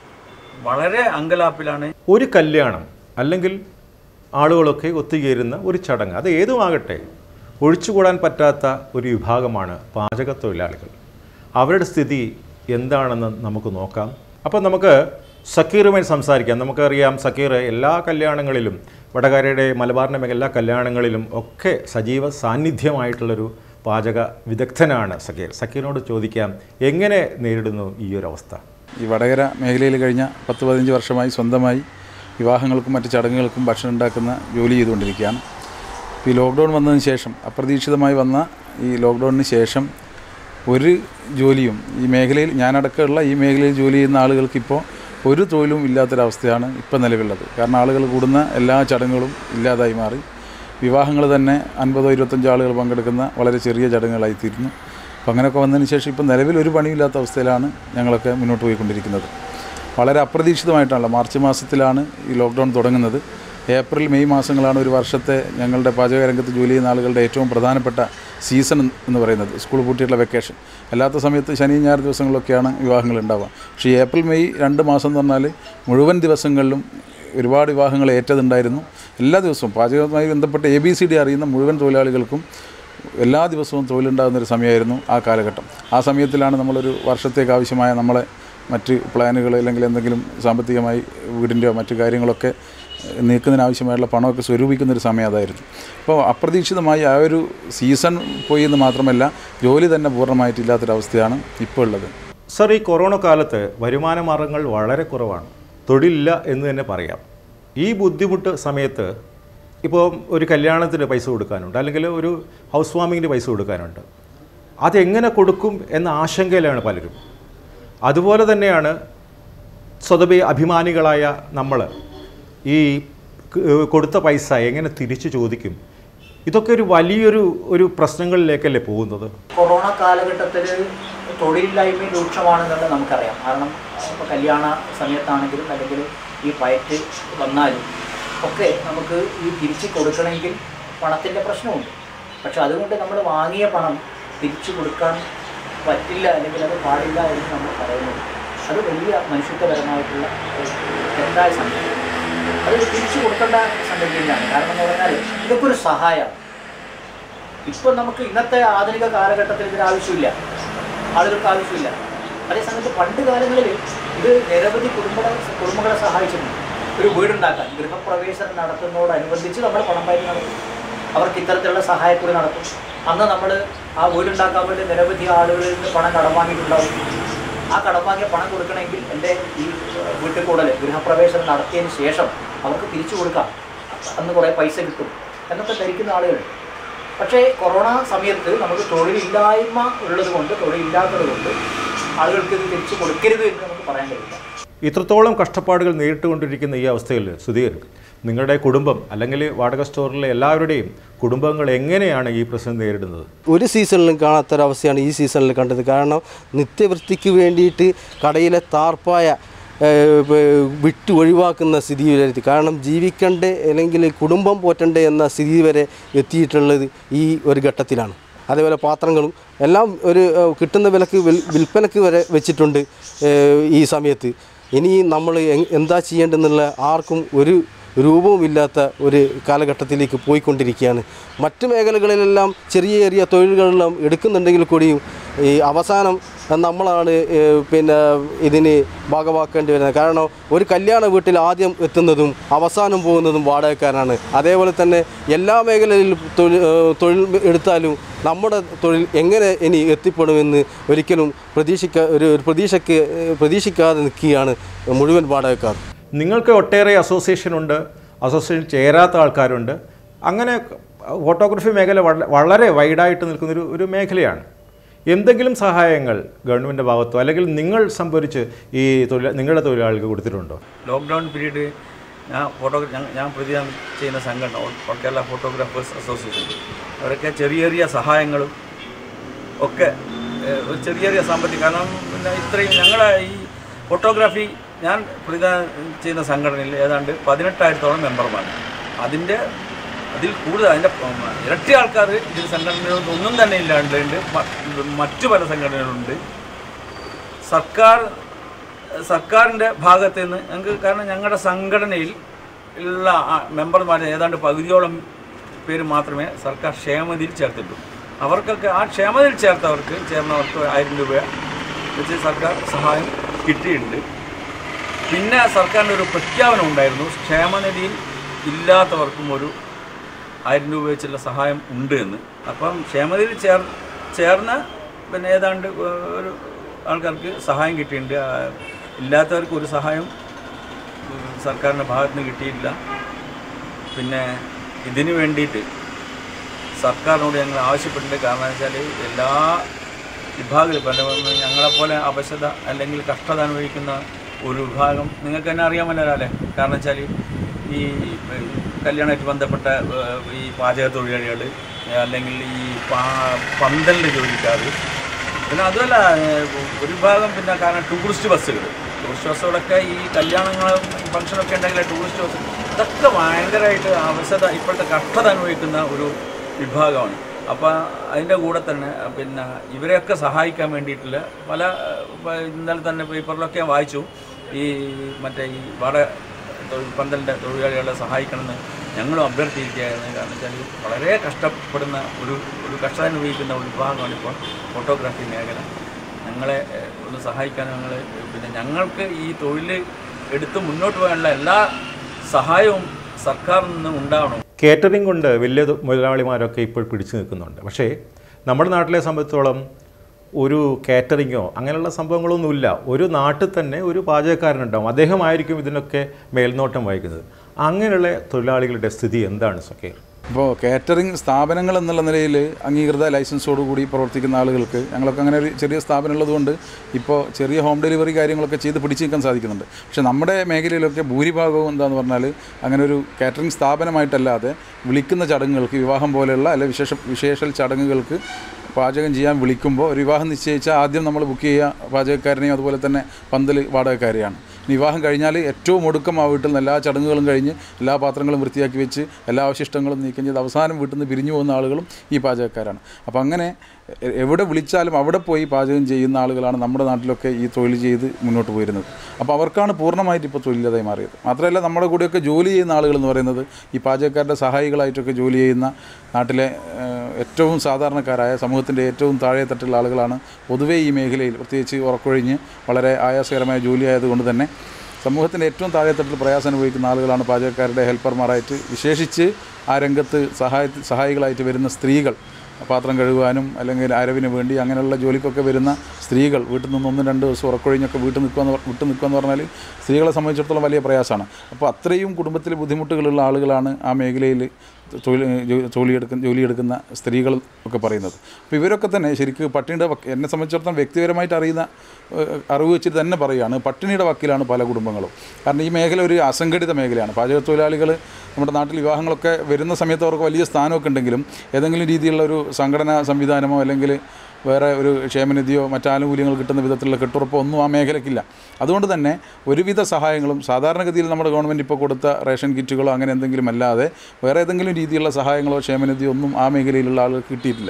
വളരെ അങ്കലാപ്പിലാണ് ഒരു കല്യാണം അല്ലെങ്കിൽ ആളുകളൊക്കെ ഒത്തുചേരുന്ന ഒരു ചടങ്ങ് അത് ഏതുമാകട്ടെ ഒഴിച്ചുകൂടാൻ പറ്റാത്ത ഒരു വിഭാഗമാണ് പാചക തൊഴിലാളികൾ അവരുടെ സ്ഥിതി എന്താണെന്ന് നമുക്ക് നോക്കാം അപ്പോൾ നമുക്ക് സക്കീറുമായി സംസാരിക്കാം നമുക്കറിയാം സക്കീർ എല്ലാ കല്യാണങ്ങളിലും വടകരയുടെ മലബാറിൻ്റെ മേഖല എല്ലാ കല്യാണങ്ങളിലും ഒക്കെ സജീവ സാന്നിധ്യമായിട്ടുള്ളൊരു പാചക വിദഗ്ധനാണ് സക്കീർ സക്കീറിനോട് ചോദിക്കാം എങ്ങനെ നേരിടുന്നു ഈ ഒരു അവസ്ഥ ഈ വടകര മേഖലയിൽ കഴിഞ്ഞ പത്ത് പതിനഞ്ച് വർഷമായി സ്വന്തമായി വിവാഹങ്ങൾക്കും മറ്റ് ചടങ്ങുകൾക്കും ഭക്ഷണം ഉണ്ടാക്കുന്ന ജോലി ചെയ്തുകൊണ്ടിരിക്കുകയാണ് ഇപ്പോൾ ഈ ലോക്ക്ഡൗൺ വന്നതിന് ശേഷം അപ്രതീക്ഷിതമായി വന്ന ഈ ലോക്ക്ഡൗണിന് ശേഷം ഒരു ജോലിയും ഈ മേഖലയിൽ ഞാനടക്കമുള്ള ഈ മേഖലയിൽ ജോലി ചെയ്യുന്ന ആളുകൾക്കിപ്പോൾ ഒരു തൊഴിലും ഇല്ലാത്തൊരവസ്ഥയാണ് ഇപ്പോൾ നിലവിലുള്ളത് കാരണം ആളുകൾ കൂടുന്ന എല്ലാ ചടങ്ങുകളും ഇല്ലാതായി മാറി വിവാഹങ്ങൾ തന്നെ അൻപതോ ഇരുപത്തഞ്ചോ ആളുകൾ പങ്കെടുക്കുന്ന വളരെ ചെറിയ ചടങ്ങുകളായി തീരുന്നു അപ്പോൾ അങ്ങനെയൊക്കെ വന്നതിന് ശേഷം ഇപ്പോൾ നിലവിൽ ഒരു പണിയില്ലാത്ത അവസ്ഥയിലാണ് ഞങ്ങളൊക്കെ മുന്നോട്ട് പോയിക്കൊണ്ടിരിക്കുന്നത് വളരെ അപ്രതീക്ഷിതമായിട്ടാണല്ലോ മാർച്ച് മാസത്തിലാണ് ഈ ലോക്ക്ഡൗൺ തുടങ്ങുന്നത് ഏപ്രിൽ മെയ് മാസങ്ങളാണ് ഒരു വർഷത്തെ ഞങ്ങളുടെ പാചക രംഗത്ത് ജോലി ചെയ്യുന്ന ആളുകളുടെ ഏറ്റവും പ്രധാനപ്പെട്ട സീസൺ എന്ന് പറയുന്നത് സ്കൂൾ പൂട്ടിയിട്ടുള്ള വെക്കേഷൻ അല്ലാത്ത സമയത്ത് ശനി ഞായർ ദിവസങ്ങളിലൊക്കെയാണ് വിവാഹങ്ങൾ ഉണ്ടാവുക പക്ഷേ ഈ ഏപ്രിൽ മെയ് രണ്ട് മാസം എന്ന് പറഞ്ഞാൽ മുഴുവൻ ദിവസങ്ങളിലും ഒരുപാട് വിവാഹങ്ങൾ ഏറ്റതുണ്ടായിരുന്നു എല്ലാ ദിവസവും പാചകവുമായി ബന്ധപ്പെട്ട് എ ബി സി ഡി അറിയുന്ന മുഴുവൻ തൊഴിലാളികൾക്കും എല്ലാ ദിവസവും തൊഴിലുണ്ടാകുന്ന ഒരു സമയമായിരുന്നു ആ കാലഘട്ടം ആ സമയത്തിലാണ് നമ്മളൊരു വർഷത്തേക്ക് ആവശ്യമായ നമ്മളെ മറ്റ് പ്ലാനുകൾ അല്ലെങ്കിൽ എന്തെങ്കിലും സാമ്പത്തികമായി വീടിൻ്റെയോ മറ്റു കാര്യങ്ങളൊക്കെ നീക്കുന്നതിനാവശ്യമായുള്ള പണമൊക്കെ സ്വരൂപിക്കുന്ന ഒരു സമയം അതായിരുന്നു അപ്പോൾ അപ്രതീക്ഷിതമായി ആ ഒരു സീസൺ പോയി എന്ന് മാത്രമല്ല ജോലി തന്നെ പൂർണ്ണമായിട്ടില്ലാത്തൊരവസ്ഥയാണ് ഇപ്പോൾ ഉള്ളത് സർ ഈ കൊറോണ കാലത്ത് വരുമാന മാർഗങ്ങൾ വളരെ കുറവാണ് തൊഴിലില്ല എന്ന് തന്നെ പറയാം ഈ ബുദ്ധിമുട്ട് സമയത്ത് ഇപ്പോൾ ഒരു കല്യാണത്തിന് പൈസ കൊടുക്കാനുണ്ട് അല്ലെങ്കിൽ ഒരു ഹൗസ് വാമിങ്ങിന് പൈസ കൊടുക്കാനുണ്ട് അതെങ്ങനെ കൊടുക്കും എന്ന ആശങ്കയിലാണ് പലരും അതുപോലെ തന്നെയാണ് സ്വതവേ അഭിമാനികളായ നമ്മൾ ഈ ക- കൊടുത്ത പൈസ എങ്ങനെ തിരിച്ചു ചോദിക്കും ഇതൊക്കെ ഒരു വലിയൊരു ഒരു പ്രശ്നങ്ങളിലേക്കല്ലേ പോകുന്നത് കൊറോണ കാലഘട്ടത്തിൽ തൊഴിലില്ലായ്മ രൂക്ഷമാണെന്നുള്ളത് നമുക്കറിയാം കാരണം ഇപ്പോൾ കല്യാണ സമയത്താണെങ്കിലും അല്ലെങ്കിൽ ഈ പയറ്റ് വന്നാലും ഒക്കെ നമുക്ക് ഈ തിരിച്ച് കൊടുക്കണമെങ്കിൽ പണത്തിൻ്റെ പ്രശ്നമുണ്ട് പക്ഷെ അതുകൊണ്ട് നമ്മൾ വാങ്ങിയ പണം തിരിച്ചു കൊടുക്കാൻ പറ്റില്ല അല്ലെങ്കിൽ അത് പാടില്ല എന്ന് നമ്മൾ പറയുന്നത് അത് വലിയ മനുഷ്യത്വപരമായിട്ടുള്ള ഒരു തെറ്റായ സംഗതി അത് തിരിച്ചു കൊടുക്കേണ്ട സംഗതി തന്നെയാണ് കാരണം എന്ന് പറഞ്ഞാൽ ഇതൊക്കെ ഒരു സഹായമാണ് ഇപ്പം നമുക്ക് ഇന്നത്തെ ആധുനിക കാലഘട്ടത്തിൽ ഇതിന് ആവശ്യമില്ല ആളുകൾക്ക് ആവശ്യമില്ല അതേസമയത്ത് പണ്ട് കാലങ്ങളിൽ ഇത് നിരവധി കുടുംബ കുടുംബങ്ങളെ സഹായിച്ചിട്ടുണ്ട് ഒരു വീടുണ്ടാക്കാൻ ഗൃഹപ്രവേശനം നടത്തുന്നതോടനുബന്ധിച്ച് നമ്മൾ പണം പയറ്റി നടത്തും അവർക്ക് ഇത്തരത്തിലുള്ള സഹായക്കുറി നടത്തും അന്ന് നമ്മൾ ആ വീടുണ്ടാക്കാൻ വേണ്ടി നിരവധി ആളുകളിൽ നിന്ന് പണം കടം വാങ്ങിയിട്ടുണ്ടാവും ആ കടം വാങ്ങിയ പണം കൊടുക്കണമെങ്കിൽ എൻ്റെ ഈ വീട്ടിൽ കൂടൽ ഗൃഹപ്രവേശനം നടത്തിയതിന് ശേഷം അവർക്ക് തിരിച്ചു കൊടുക്കാം അന്ന് കുറേ പൈസ കിട്ടും എന്നൊക്കെ ധരിക്കുന്ന ആളുകളുണ്ട് പക്ഷേ കൊറോണ സമയത്ത് നമുക്ക് തൊഴിലില്ലായ്മ ഉള്ളത് കൊണ്ട് തൊഴിലില്ലാത്തത് കൊണ്ട് ആളുകൾക്ക് ഇത് തിരിച്ചു കൊടുക്കരുത് എന്ന് നമുക്ക് പറയാൻ കഴിയില്ല ഇത്രത്തോളം കഷ്ടപ്പാടുകൾ നേരിട്ടുകൊണ്ടിരിക്കുന്ന ഈ അവസ്ഥയിൽ സുധീർ നിങ്ങളുടെ കുടുംബം അല്ലെങ്കിൽ വാടക സ്റ്റോറിലെ എല്ലാവരുടെയും കുടുംബങ്ങൾ എങ്ങനെയാണ് ഈ പ്രശ്നം നേരിടുന്നത് ഒരു സീസണിലും കാണാത്തൊരവസ്ഥയാണ് ഈ സീസണിൽ കണ്ടത് കാരണം നിത്യവൃത്തിക്ക് വേണ്ടിയിട്ട് കടയിലെ താർപ്പായ ഏഹ്, പ- വിട്ട് ഒഴിവാക്കുന്ന സ്ഥിതി വരെ കാരണം ജീവിക്കണ്ടേ അല്ലെങ്കിൽ കുടുംബം പോറ്റണ്ടേ എന്ന സ്ഥിതി വരെ എത്തിയിട്ടുള്ളത് ഈ ഒരു ഘട്ടത്തിലാണ് അതേപോലെ പാത്രങ്ങളും എല്ലാം ഒരു ഏഹ്, കിട്ടുന്ന വിലക്ക് വിൽ- വിൽപ്പനക്ക് വരെ വെച്ചിട്ടുണ്ട് ഏഹ്, ഈ സമയത്ത് ഇനി നമ്മൾ എങ്- എന്താ ചെയ്യേണ്ടതെന്നുള്ള ആർക്കും ഒരു രൂപവും ഇല്ലാത്ത ഒരു കാലഘട്ടത്തിലേക്ക് പോയിക്കൊണ്ടിരിക്കുകയാണ് മറ്റു മേഖലകളിലെല്ലാം ചെറിയ ചെറിയ തൊഴിലുകളെല്ലാം എടുക്കുന്നുണ്ടെങ്കിൽ കൂടിയും ഈ അവസാനം നമ്മളാണ് ഏഹ്, പിന്നെ ഇതിന് ഭാഗമാക്കേണ്ടി വരുന്നത് കാരണം ഒരു കല്യാണ വീട്ടിൽ ആദ്യം എത്തുന്നതും അവസാനം പോകുന്നതും വാടകക്കാരാണ് അതേപോലെ തന്നെ എല്ലാ മേഖലയിലും തൊഴിൽ ഏഹ്, തൊഴിൽ എടുത്താലും നമ്മുടെ തൊഴിൽ എങ്ങനെ ഇനി എത്തിപ്പെടുമെന്ന് ഒരിക്കലും പ്രതീക്ഷിക്ക ഒരു ഒരു പ്രതീക്ഷയ്ക്ക് ഏഹ്, പ്രതീക്ഷിക്കാതെ നിൽക്കുകയാണ് മുഴുവൻ വാടകക്കാർ നിങ്ങൾക്ക് ഒട്ടേറെ അസോസിയേഷൻ ഉണ്ട് അസോസിയേഷൻ ചേരാത്ത ആൾക്കാരുണ്ട് അങ്ങനെ ഫോട്ടോഗ്രാഫി മേഖല വള- വളരെ വൈഡായിട്ട് നിൽക്കുന്നൊരു ഒരു മേഖലയാണ് എന്തെങ്കിലും സഹായങ്ങൾ ഗവൺമെൻറ് ഭാഗത്തോ അല്ലെങ്കിൽ നിങ്ങൾ സംഭരിച്ച് ഈ തൊഴിൽ നിങ്ങളുടെ തൊഴിലാളികൾക്ക് കൊടുത്തിട്ടുണ്ടോ ലോക്ക്ഡൗൺ പീരീഡ് ഞാൻ ഫോട്ടോഗ്രാ ഞാൻ ഞാൻ പ്രതിദാനം ചെയ്യുന്ന സംഘടന all all Kerala photographers association അവരൊക്കെ ചെറിയ ചെറിയ സഹായങ്ങളും ഒക്കെ ഏഹ്, ഒരു ചെറിയ ചെറിയ സാമ്പത്തിക കാരണം പിന്നെ ഇത്രയും ഞങ്ങളുടെ ഈ ഫോട്ടോഗ്രാഫി ഞാൻ പ്രതിദാനം ചെയ്യുന്ന സംഘടനയിൽ ഏതാണ്ട് പതിനെട്ടായിരത്തോളം മെമ്പർമാർ അതിൻ്റെ അതിൽ കൂടുതൽ അതിൻ്റെ ഉം, ഇരട്ടി ആൾക്കാർ ഇതിൽ സംഘടനകളൊന്നും ഒന്നും തന്നെ ഇല്ലാണ്ടുണ്ട് മ- മറ്റു പല സംഘടനകളുണ്ട് സർക്കാർ സർക്കാരിൻ്റെ ഭാഗത്ത് നിന്ന് ഞങ്ങൾക്ക് കാരണം ഞങ്ങളുടെ സംഘടനയിൽ ഉള്ള ആ- മെമ്പർമാർ ഏതാണ്ട് പകുതിയോളം പേര് മാത്രമേ സർക്കാർ ക്ഷേമനിധിയിൽ ചേർത്തിട്ടുള്ളൂ അവർക്കൊക്കെ ആ ക്ഷേമനിധിയിൽ ചേർത്തവർക്ക് ചേർന്നവർക്ക് ആയിരം രൂപ വെച്ച് സർക്കാർ സഹായം കിട്ടിയിട്ടുണ്ട് പിന്നെ സർക്കാരിൻ്റെ ഒരു പ്രഖ്യാപനം ഉണ്ടായിരുന്നു ക്ഷേമനിധിയിൽ ഇല്ലാത്തവർക്കും ഒരു ആയിരം രൂപ വെച്ചുള്ള സഹായം ഉണ്ട് എന്ന് അപ്പം ക്ഷേമനിധിയിൽ ചേർ ചേർന്ന പിന്നെ ഏതാണ്ട് ഒരു ആൾക്കാർക്ക് സഹായം കിട്ടിയിട്ടുണ്ട് ആ, ഇല്ലാത്തവർക്ക് ഒരു സഹായം ഉം, സർക്കാരിൻ്റെ ഭാഗത്ത് നിന്ന് കിട്ടിയിട്ടില്ല പിന്നെ ഇതിന് വേണ്ടിയിട്ട് സർക്കാരിനോട് ഞങ്ങൾ ആവശ്യപ്പെട്ടിട്ടുണ്ട് കാരണം വെച്ചാൽ എല്ലാ വിഭാഗം ഇപ്പം എൻ്റെ ഞങ്ങളെപ്പോലെ അവശത അല്ലെങ്കിൽ കഷ്ടത അനുഭവിക്കുന്ന ഒരു വിഭാഗം നിങ്ങൾക്ക് തന്നെ അറിയാമല്ലോ അല്ലേ കാരണം വെച്ചാൽ ഈ കല്യാണമായിട്ട് ബന്ധപ്പെട്ട ഏഹ്, ഈ പാചക തൊഴിലാളികൾ അല്ലെങ്കിൽ ഈ പാ പന്തലിൻ്റെ ജോലിക്കാർ പിന്നെ അതുമല്ല ഏഹ്, ഒരു വിഭാഗം പിന്നെ കാരണം ടൂറിസ്റ്റ് ബസ്സുകൾ ടൂറിസ്റ്റ് ബസ്സുകളൊക്കെ ഈ കല്യാണങ്ങളും ഫംഗ്ഷനൊക്കെ ഉണ്ടെങ്കിൽ ടൂറിസ്റ്റ് ബസ് ഇതൊക്കെ ഭയങ്കരമായിട്ട് അവശത ഇപ്പോഴത്തെ കഷ്ടത അനുഭവിക്കുന്ന ഒരു വിഭാഗമാണ് അപ്പോൾ അതിൻ്റെ കൂടെ തന്നെ പിന്നെ ഇവരെയൊക്കെ സഹായിക്കാൻ വേണ്ടിയിട്ടുള്ള പല ഇപ്പൊ ഇന്നലെ തന്നെ പേപ്പറിലൊക്കെ ഞാൻ വായിച്ചു ഈ മറ്റേ ഈ വാട തൊഴിൽ പന്തലിൻ്റെ തൊഴിലാളികളെ സഹായിക്കണമെന്ന് ഞങ്ങളും അഭ്യർത്ഥിക്കുകയായിരുന്നു കാരണം വെച്ചാൽ വളരെ കഷ്ടപ്പെടുന്ന ഒരു ഒരു കഷ്ടത അനുഭവിക്കുന്ന ഒരു വിഭാഗമാണ് ഇപ്പോൾ ഫോട്ടോഗ്രാഫി മേഖല ഞങ്ങളെ ഏഹ്, ഒന്ന് സഹായിക്കാൻ ഞങ്ങൾ പിന്നെ ഞങ്ങൾക്ക് ഈ തൊഴിൽ എടുത്ത് മുന്നോട്ട് പോകാനുള്ള എല്ലാ സഹായവും സർക്കാരിൽ നിന്ന് ഉണ്ടാവണം കേറ്ററിംഗ് കൊണ്ട് വലിയ തൊ- മുതലാളിമാരൊക്കെ ഇപ്പോൾ പിടിച്ചു നിൽക്കുന്നുണ്ട് പക്ഷേ നമ്മുടെ നാട്ടിലെ സംബന്ധിച്ചോളം ഒരു കാറ്ററിങ്ങോ അങ്ങനെയുള്ള സംഭവങ്ങളൊന്നുമില്ല ഒരു നാട്ടിൽ തന്നെ ഒരു പാചകക്കാരനുണ്ടാവും അദ്ദേഹമായിരിക്കും ഇതിനൊക്കെ മേൽനോട്ടം വഹിക്കുന്നത് അങ്ങനെയുള്ള തൊഴിലാളികളുടെ സ്ഥിതി എന്താണ് സക്കീർ ഇപ്പോൾ കാറ്ററിംഗ് സ്ഥാപനങ്ങൾ എന്നുള്ള നിലയിൽ അംഗീകൃത ലൈസൻസോടുകൂടി പ്രവർത്തിക്കുന്ന ആളുകൾക്ക് ഞങ്ങളൊക്കെ അങ്ങനെ ഒരു ചെറിയ സ്ഥാപനം ഉള്ളതുകൊണ്ട് ഇപ്പോൾ ചെറിയ ഹോം ഡെലിവറി കാര്യങ്ങളൊക്കെ ചെയ്ത് പിടിച്ചു നിൽക്കാൻ സാധിക്കുന്നുണ്ട് പക്ഷേ നമ്മുടെ മേഖലയിലൊക്കെ ഭൂരിഭാഗവും എന്താണെന്ന് പറഞ്ഞാൽ അങ്ങനെ ഒരു കാറ്ററിംഗ് സ്ഥാപനമായിട്ടല്ലാതെ വിളിക്കുന്ന ചടങ്ങുകൾക്ക് വിവാഹം പോലെയുള്ള അല്ലെ വിശേഷ വിശേഷ ചടങ്ങുകൾക്ക് പാചകം ചെയ്യാൻ വിളിക്കുമ്പോൾ ഒരു വിവാഹം നിശ്ചയിച്ചാൽ ആദ്യം നമ്മൾ ബുക്ക് ചെയ്യുക പാചകക്കാരനെയും അതുപോലെ തന്നെ പന്തൽ വാടകക്കാരെയാണ് ഇനി വിവാഹം കഴിഞ്ഞാൽ ഏറ്റവും ഒടുക്കം ആ വീട്ടിൽ നിന്ന് എല്ലാ ചടങ്ങുകളും കഴിഞ്ഞ് എല്ലാ പാത്രങ്ങളും വൃത്തിയാക്കി വെച്ച് എല്ലാ അവശിഷ്ടങ്ങളും നീക്കം ചെയ്ത് അവസാനം വീട്ടിൽ നിന്ന് പിരിഞ്ഞു പോകുന്ന ആളുകളും ഈ പാചകക്കാരാണ് അപ്പോൾ അങ്ങനെ എ- എവിടെ വിളിച്ചാലും അവിടെ പോയി പാചകം ചെയ്യുന്ന ആളുകളാണ് നമ്മുടെ നാട്ടിലൊക്കെ ഈ തൊഴിൽ ചെയ്ത് മുന്നോട്ട് പോയിരുന്നത് അപ്പോൾ അവർക്കാണ് പൂർണ്ണമായിട്ട് ഇപ്പോൾ തൊഴിലില്ലാതായി മാറിയത് മാത്രമല്ല നമ്മുടെ കൂടെയൊക്കെ ജോലി ചെയ്യുന്ന ആളുകൾ എന്ന് പറയുന്നത് ഈ പാചകക്കാരുടെ സഹായികളായിട്ടൊക്കെ ജോലി ചെയ്യുന്ന നാട്ടിലെ ഏഹ്, ഏറ്റവും സാധാരണക്കാരായ സമൂഹത്തിൻ്റെ ഏറ്റവും താഴെ തട്ടുള്ള ആളുകളാണ് പൊതുവേ ഈ മേഖലയിൽ പ്രത്യേകിച്ച് ഉറക്കൊഴിഞ്ഞ് വളരെ ആയാസകരമായ ജോലി ആയതുകൊണ്ട് തന്നെ സമൂഹത്തിൻ്റെ ഏറ്റവും താഴെത്തട്ടിൽ പ്രയാസം അനുഭവിക്കുന്ന ആളുകളാണ് പാചകക്കാരുടെ ഹെൽപ്പർമാരായിട്ട് വിശേഷിച്ച് ആ രംഗത്ത് സഹായ സഹായികളായിട്ട് വരുന്ന സ്ത്രീകൾ പാത്രം കഴുകുവാനും അല്ലെങ്കിൽ അരവിന് വേണ്ടി അങ്ങനെയുള്ള ജോലിക്കൊക്കെ വരുന്ന സ്ത്രീകൾ വീട്ടിൽ നിന്ന് ഒന്നും രണ്ട് ദിവസം ഉറക്കൊഴിഞ്ഞൊക്കെ വീട്ടിൽ നിൽക്കുകയെന്ന് വിട്ടു നിൽക്കുകയെന്ന് പറഞ്ഞാൽ സ്ത്രീകളെ സംബന്ധിച്ചിടത്തോളം വലിയ പ്രയാസമാണ് അപ്പോൾ അത്രയും കുടുംബത്തിൽ ബുദ്ധിമുട്ടുകളുള്ള ആളുകളാണ് ആ മേഖലയിൽ തൊഴിൽ ജോ- ജോലിയെടുക്കുന്ന ജോലിയെടുക്കുന്ന സ്ത്രീകൾ ഒക്കെ പറയുന്നത് അപ്പോൾ ഇവരൊക്കെ തന്നെ ശരിക്കും പട്ടിണിയുടെ വക്ക് എന്നെ സംബന്ധിച്ചിടത്തോളം വ്യക്തിപരമായിട്ട് അറിയുന്ന ഏഹ്, അറിവ് വെച്ചിട്ട് തന്നെ പറയുകയാണ് പട്ടിണിയുടെ വക്കിലാണ് പല കുടുംബങ്ങളും കാരണം ഈ മേഖല ഒരു അസംഘടിത മേഖലയാണ് പാചക തൊഴിലാളികൾ നമ്മുടെ നാട്ടിൽ വിവാഹങ്ങളൊക്കെ വരുന്ന സമയത്ത് അവർക്ക് വലിയ സ്ഥാനമൊക്കെ ഉണ്ടെങ്കിലും ഏതെങ്കിലും രീതിയിലുള്ള ഒരു സംഘടനാ സംവിധാനമോ അല്ലെങ്കിൽ വേറെ ഒരു ക്ഷേമനിധിയോ മറ്റാനുകൂല്യങ്ങൾ കിട്ടുന്ന വിധത്തിലുള്ള കെട്ടുറപ്പോ ഒന്നും ആ മേഖലയ്ക്കില്ല അതുകൊണ്ട് തന്നെ ഒരുവിധ സഹായങ്ങളും സാധാരണഗതിയിൽ നമ്മുടെ ഗവൺമെൻറ് ഇപ്പോൾ കൊടുത്ത റേഷൻ കിറ്റുകളോ അങ്ങനെ എന്തെങ്കിലും അല്ലാതെ വേറെ ഏതെങ്കിലും രീതിയിലുള്ള സഹായങ്ങളോ ക്ഷേമനിധിയോ ഒന്നും ആ മേഖലയിലുള്ള ആളുകൾക്ക് കിട്ടിയിട്ടില്ല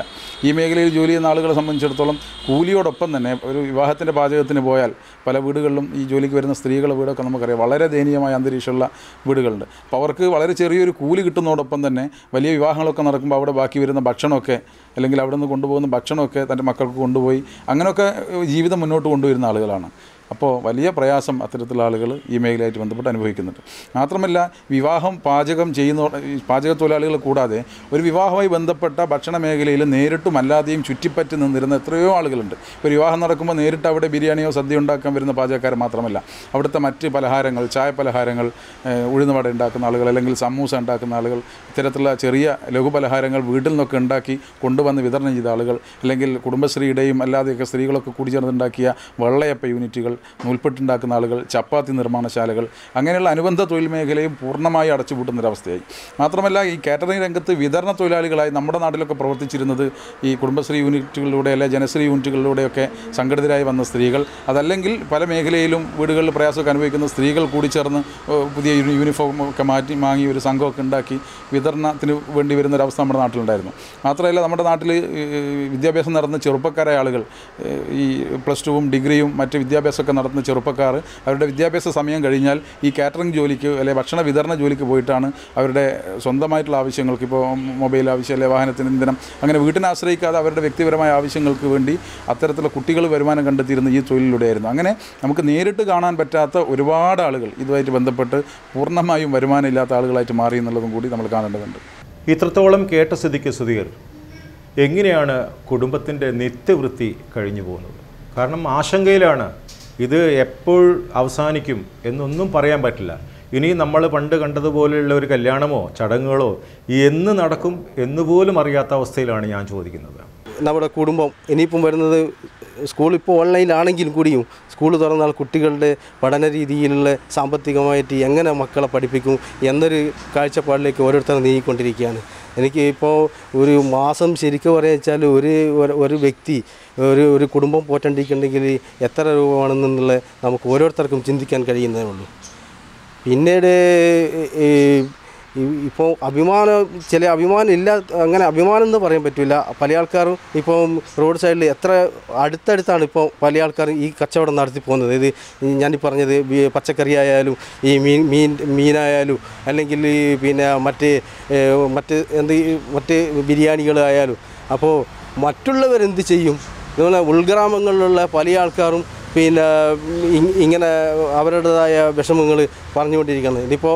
ഈ മേഖലയിൽ ജോലി ചെയ്യുന്ന ആളുകളെ സംബന്ധിച്ചിടത്തോളം കൂലിയോടൊപ്പം തന്നെ ഒരു വിവാഹത്തിൻ്റെ പാചകത്തിന് പോയാൽ പല വീടുകളിലും ഈ ജോലിക്ക് വരുന്ന സ്ത്രീകളുടെ വീടൊക്കെ നമുക്കറിയാം വളരെ ദയനീയമായ അന്തരീക്ഷമുള്ള വീടുകളുണ്ട് അപ്പോൾ അവർക്ക് വളരെ ചെറിയൊരു കൂലി കിട്ടുന്നതോടൊപ്പം തന്നെ വലിയ വിവാഹങ്ങളൊക്കെ നടക്കുമ്പോൾ അവിടെ ബാക്കി വരുന്ന ഭക്ഷണമൊക്കെ അല്ലെങ്കിൽ അവിടെ നിന്ന് കൊണ്ടുപോകുന്ന ഭക്ഷണമൊക്കെ തൻ്റെ മക്കൾക്ക് കൊണ്ടുപോയി അങ്ങനെയൊക്കെ ജീവിതം മുന്നോട്ട് കൊണ്ടുവരുന്ന ആളുകളാണ് അപ്പോൾ വലിയ പ്രയാസം അത്തരത്തിലുള്ള ആളുകൾ ഈ മേഖലയായിട്ട് ബന്ധപ്പെട്ട് അനുഭവിക്കുന്നുണ്ട് മാത്രമല്ല വിവാഹം പാചകം ചെയ്യുന്ന ഈ പാചക തൊഴിലാളികൾ കൂടാതെ ഒരു വിവാഹവുമായി ബന്ധപ്പെട്ട ഭക്ഷണ മേഖലയിൽ നേരിട്ടും അല്ലാതെയും ചുറ്റിപ്പറ്റി നിന്നിരുന്ന എത്രയോ ആളുകളുണ്ട് ഒരു വിവാഹം നടക്കുമ്പോൾ നേരിട്ട് അവിടെ ബിരിയാണിയോ സദ്യ ഉണ്ടാക്കാൻ വരുന്ന പാചകക്കാർ മാത്രമല്ല അവിടുത്തെ മറ്റ് പലഹാരങ്ങൾ ചായ പലഹാരങ്ങൾ ഏഹ്, ഉഴുന്നുവട ഉണ്ടാക്കുന്ന ആളുകൾ അല്ലെങ്കിൽ സമൂസ ഉണ്ടാക്കുന്ന ആളുകൾ ഇത്തരത്തിലുള്ള ചെറിയ ലഘുപലഹാരങ്ങൾ വീട്ടിൽ നിന്നൊക്കെ ഉണ്ടാക്കി കൊണ്ടുവന്ന് വിതരണം ചെയ്ത ആളുകൾ അല്ലെങ്കിൽ കുടുംബശ്രീയുടെയും അല്ലാതെയൊക്കെ സ്ത്രീകളൊക്കെ കൂടി ചേർന്നുണ്ടാക്കിയ വെള്ളയപ്പ യൂണിറ്റുകൾ നൂൽപ്പെട്ടുണ്ടാക്കുന്ന ആളുകൾ ചപ്പാത്തി നിർമ്മാണശാലകൾ അങ്ങനെയുള്ള അനുബന്ധ തൊഴിൽ മേഖലയും പൂർണ്ണമായി അടച്ചുപൂട്ടുന്നൊരവസ്ഥയായി മാത്രമല്ല ഈ കാറ്ററിംഗ് രംഗത്ത് വിതരണ തൊഴിലാളികളായി നമ്മുടെ നാട്ടിലൊക്കെ പ്രവർത്തിച്ചിരുന്നത് ഈ കുടുംബശ്രീ യൂണിറ്റുകളിലൂടെ അല്ലെ ജനശ്രീ യൂണിറ്റുകളിലൂടെയൊക്കെ സംഘടിതരായി വന്ന സ്ത്രീകൾ അതല്ലെങ്കിൽ പല മേഖലയിലും വീടുകളിൽ പ്രയാസമൊക്കെ അനുഭവിക്കുന്ന സ്ത്രീകൾ കൂടി ചേർന്ന് ഏഹ്, പുതിയ യൂണി- യൂണിഫോം ഒക്കെ മാറ്റി വാങ്ങി ഒരു സംഘമൊക്കെ ഉണ്ടാക്കി വിതരണത്തിന് വേണ്ടി വരുന്ന ഒരവസ്ഥ നമ്മുടെ നാട്ടിലുണ്ടായിരുന്നു മാത്രമല്ല നമ്മുടെ നാട്ടിൽ വിദ്യാഭ്യാസം നടന്ന ചെറുപ്പക്കാരായ ആളുകൾ ഏഹ്, ഈ പ്ലസ് ടുവും ഡിഗ്രിയും മറ്റ് വിദ്യാഭ്യാസമൊക്കെ നടത്തുന്ന ചെറുപ്പക്കാർ അവരുടെ വിദ്യാഭ്യാസ സമയം കഴിഞ്ഞാൽ ഈ കാറ്ററിംഗ് ജോലിക്ക് അല്ലെങ്കിൽ ഭക്ഷണ വിതരണ ജോലിക്ക് പോയിട്ടാണ് അവരുടെ സ്വന്തമായിട്ടുള്ള ആവശ്യങ്ങൾക്ക് ഇപ്പോൾ മൊബൈൽ ആവശ്യം അല്ലെങ്കിൽ വാഹനത്തിന് ഇന്ധനം അങ്ങനെ വീട്ടിനെ ആശ്രയിക്കാതെ അവരുടെ വ്യക്തിപരമായ ആവശ്യങ്ങൾക്ക് വേണ്ടി അത്തരത്തിലുള്ള കുട്ടികൾ വരുമാനം കണ്ടെത്തിയിരുന്ന ഈ തൊഴിലിലൂടെയായിരുന്നു അങ്ങനെ നമുക്ക് നേരിട്ട് കാണാൻ പറ്റാത്ത ഒരുപാട് ആളുകൾ ഇതുമായിട്ട് ബന്ധപ്പെട്ട് പൂർണ്ണമായും വരുമാനം ഇല്ലാത്ത ആളുകളായിട്ട് മാറി എന്നുള്ളതും കൂടി നമ്മൾ കാണേണ്ടതുണ്ട് ഇത്രത്തോളം കേട്ട സ്ഥിതിക്ക് സ്തുതികൾ എങ്ങനെയാണ് കുടുംബത്തിൻ്റെ നിത്യവൃത്തി കഴിഞ്ഞു പോകുന്നത് കാരണം ആശങ്കയിലാണ് ഇത് എപ്പോൾ അവസാനിക്കും എന്നൊന്നും പറയാൻ പറ്റില്ല ഇനി നമ്മൾ പണ്ട് കണ്ടതുപോലെയുള്ള ഒരു കല്യാണമോ ചടങ്ങുകളോ എന്ന് നടക്കും എന്നുപോലും അറിയാത്ത അവസ്ഥയിലാണ് ഞാൻ ചോദിക്കുന്നത് നമ്മുടെ കുടുംബം ഇനിയിപ്പം വരുന്നത് സ്കൂൾ ഇപ്പോൾ ഓൺലൈനിലാണെങ്കിലും കൂടിയും സ്കൂൾ തുറന്നാൽ കുട്ടികളുടെ പഠന രീതിയിലുള്ള സാമ്പത്തികമായിട്ട് എങ്ങനെ മക്കളെ പഠിപ്പിക്കും എന്നൊരു കാഴ്ചപ്പാടിലേക്ക് ഓരോരുത്തരും നീങ്ങിക്കൊണ്ടിരിക്കുകയാണ് എനിക്ക് ഇപ്പോൾ ഒരു മാസം ശരിക്കും പറയുക വെച്ചാൽ ഒരു ഒരു- ഒരു വ്യക്തി ഒരു ഒരു കുടുംബം പോറ്റണ്ടിക്കുന്നുണ്ടെങ്കിൽ എത്ര രൂപ വേണമെന്നുള്ള നമുക്ക് ഓരോരുത്തർക്കും ചിന്തിക്കാൻ കഴിയുന്നതേ ഉള്ളൂ പിന്നീട് ഈ ഇപ്പോൾ അഭിമാനം ചില അഭിമാനം ഇല്ല അങ്ങനെ അഭിമാനം എന്ന് പറയാൻ പറ്റില്ല പല ആൾക്കാരും ഇപ്പം റോഡ് സൈഡിൽ എത്ര അടുത്തടുത്താണ് ഇപ്പോൾ പല ആൾക്കാരും ഈ കച്ചവടം നടത്തി പോകുന്നത് ഇത് ഈ ഞാനീ പറഞ്ഞത് വി- പച്ചക്കറി ആയാലും ഈ മീൻ മീൻ മീനായാലും അല്ലെങ്കിൽ ഈ പിന്നെ മറ്റ് ഏഹ്, മറ്റ് എന്ത് ഈ മറ്റ് ബിരിയാണികളായാലും അപ്പോൾ മറ്റുള്ളവരെന്ത് ചെയ്യും ഇതുപോലെ ഉൾഗ്രാമങ്ങളിലുള്ള പല ആൾക്കാരും പിന്നെ ഇ- ഇങ്ങനെ അവരുടേതായ വിഷമങ്ങൾ പറഞ്ഞുകൊണ്ടിരിക്കുന്നത് ഇതിപ്പോൾ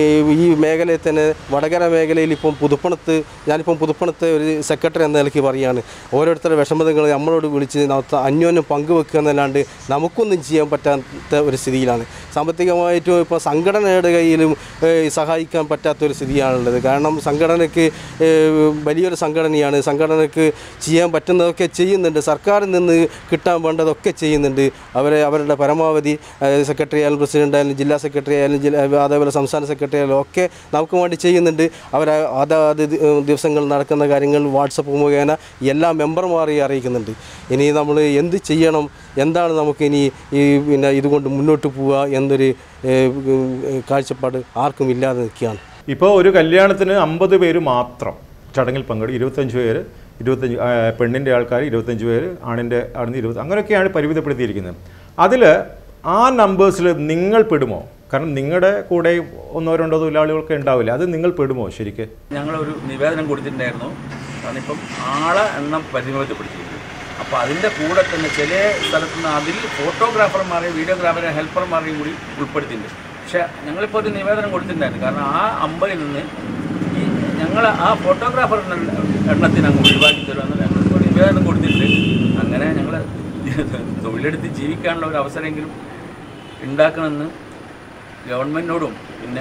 ഈ മേഖലയിൽ തന്നെ വടകര മേഖലയിൽ ഇപ്പം പുതുപ്പണത്ത് ഞാനിപ്പം പുതുപ്പണത്തെ ഒരു സെക്രട്ടറി എന്ന നിലയ്ക്ക് പറയുകയാണ് ഓരോരുത്തരുടെ വിഷമതകൾ നമ്മളോട് വിളിച്ച് നടത്ത അന്യോന്യം പങ്കുവെക്കുക എന്നല്ലാണ്ട് നമുക്കൊന്നും ചെയ്യാൻ പറ്റാത്ത ഒരു സ്ഥിതിയിലാണ് സാമ്പത്തികമായിട്ടും ഇപ്പോൾ സംഘടനയുടെ കയ്യിലും ഏഹ്, സഹായിക്കാൻ പറ്റാത്ത ഒരു സ്ഥിതിയാണുള്ളത് കാരണം സംഘടനയ്ക്ക് ഏഹ്, വലിയൊരു സംഘടനയാണ് സംഘടനയ്ക്ക് ചെയ്യാൻ പറ്റുന്നതൊക്കെ ചെയ്യുന്നുണ്ട് സർക്കാരിൽ നിന്ന് കിട്ടാൻ വേണ്ടതൊക്കെ ചെയ്യുന്നുണ്ട് അവരെ അവരുടെ പരമാവധി ഏഹ്, സെക്രട്ടറി ആയാലും പ്രസിഡന്റ് ആയാലും ജില്ലാ സെക്രട്ടറി ആയാലും ജില്ല അതേപോലെ സംസ്ഥാന സെക്രട്ടറി ആയാലും ഒക്കെ നമുക്ക് വേണ്ടി ചെയ്യുന്നുണ്ട് അവർ അതാത് ദി- ദിവസങ്ങൾ നടക്കുന്ന കാര്യങ്ങൾ വാട്സപ്പ് മുഖേന എല്ലാ മെമ്പർമാരെയും അറിയിക്കുന്നുണ്ട് ഇനി നമ്മൾ എന്ത് ചെയ്യണം എന്താണ് നമുക്ക് ഇനി ഈ പിന്നെ ഇതുകൊണ്ട് മുന്നോട്ട് പോവുക എന്നൊരു ഏഹ്, ഏഹ്, കാഴ്ചപ്പാട് ആർക്കും ഇല്ലാതെ നിൽക്കുകയാണ് ഇപ്പോൾ ഒരു കല്യാണത്തിന് അമ്പത് പേര് മാത്രം ചടങ്ങിൽ പങ്കെടുക്കും ഇരുപത്തഞ്ച് പേര് ഇരുപത്തഞ്ച് ആ, പെണ്ണിൻ്റെ ആൾക്കാർ ഇരുപത്തഞ്ച് പേര് ആണിൻ്റെ ആണെന്ന് ഇരുപത്തി അങ്ങനെയൊക്കെയാണ് പരിമിതപ്പെടുത്തിയിരിക്കുന്നത് അതിൽ ആ നമ്പേഴ്സിൽ നിങ്ങൾ പെടുമോ കാരണം നിങ്ങളുടെ കൂടെ ഒന്നോ രണ്ടോ തൊഴിലാളികളൊക്കെ ഉണ്ടാവില്ല അത് നിങ്ങൾ പെടുമോ ശരിക്ക് ഞങ്ങളൊരു നിവേദനം കൊടുത്തിട്ടുണ്ടായിരുന്നു കാരണം ഇപ്പം ആളെ എണ്ണം പരിമിതപ്പെടുത്തിയിട്ടുണ്ട് അപ്പോൾ അതിൻ്റെ കൂടെ തന്നെ ചില സ്ഥലത്ത് നിന്ന് അതിൽ ഫോട്ടോഗ്രാഫർമാരെയും വീഡിയോഗ്രാഫറെ ഹെൽപ്പർമാരെയും കൂടി ഉൾപ്പെടുത്തിയിട്ടുണ്ട് പക്ഷേ ഞങ്ങളിപ്പോൾ ഒരു നിവേദനം കൊടുത്തിട്ടുണ്ടായിരുന്നു കാരണം ആ അമ്പതിൽ നിന്ന് ഈ ഞങ്ങൾ ആ ഫോട്ടോഗ്രാഫറിൻ്റെ എണ്ണത്തിന് അങ്ങ് ഒഴിവാക്കി തരുമെന്ന് ഞങ്ങളിപ്പോൾ ഒരു നിവേദനം കൊടുത്തിട്ടുണ്ട് അങ്ങനെ ഞങ്ങൾ തൊഴിലെടുത്ത് ജീവിക്കാനുള്ള ഒരു അവസരമെങ്കിലും ഉണ്ടാക്കണമെന്ന് ഗവൺമെൻറ്റിനോടും പിന്നെ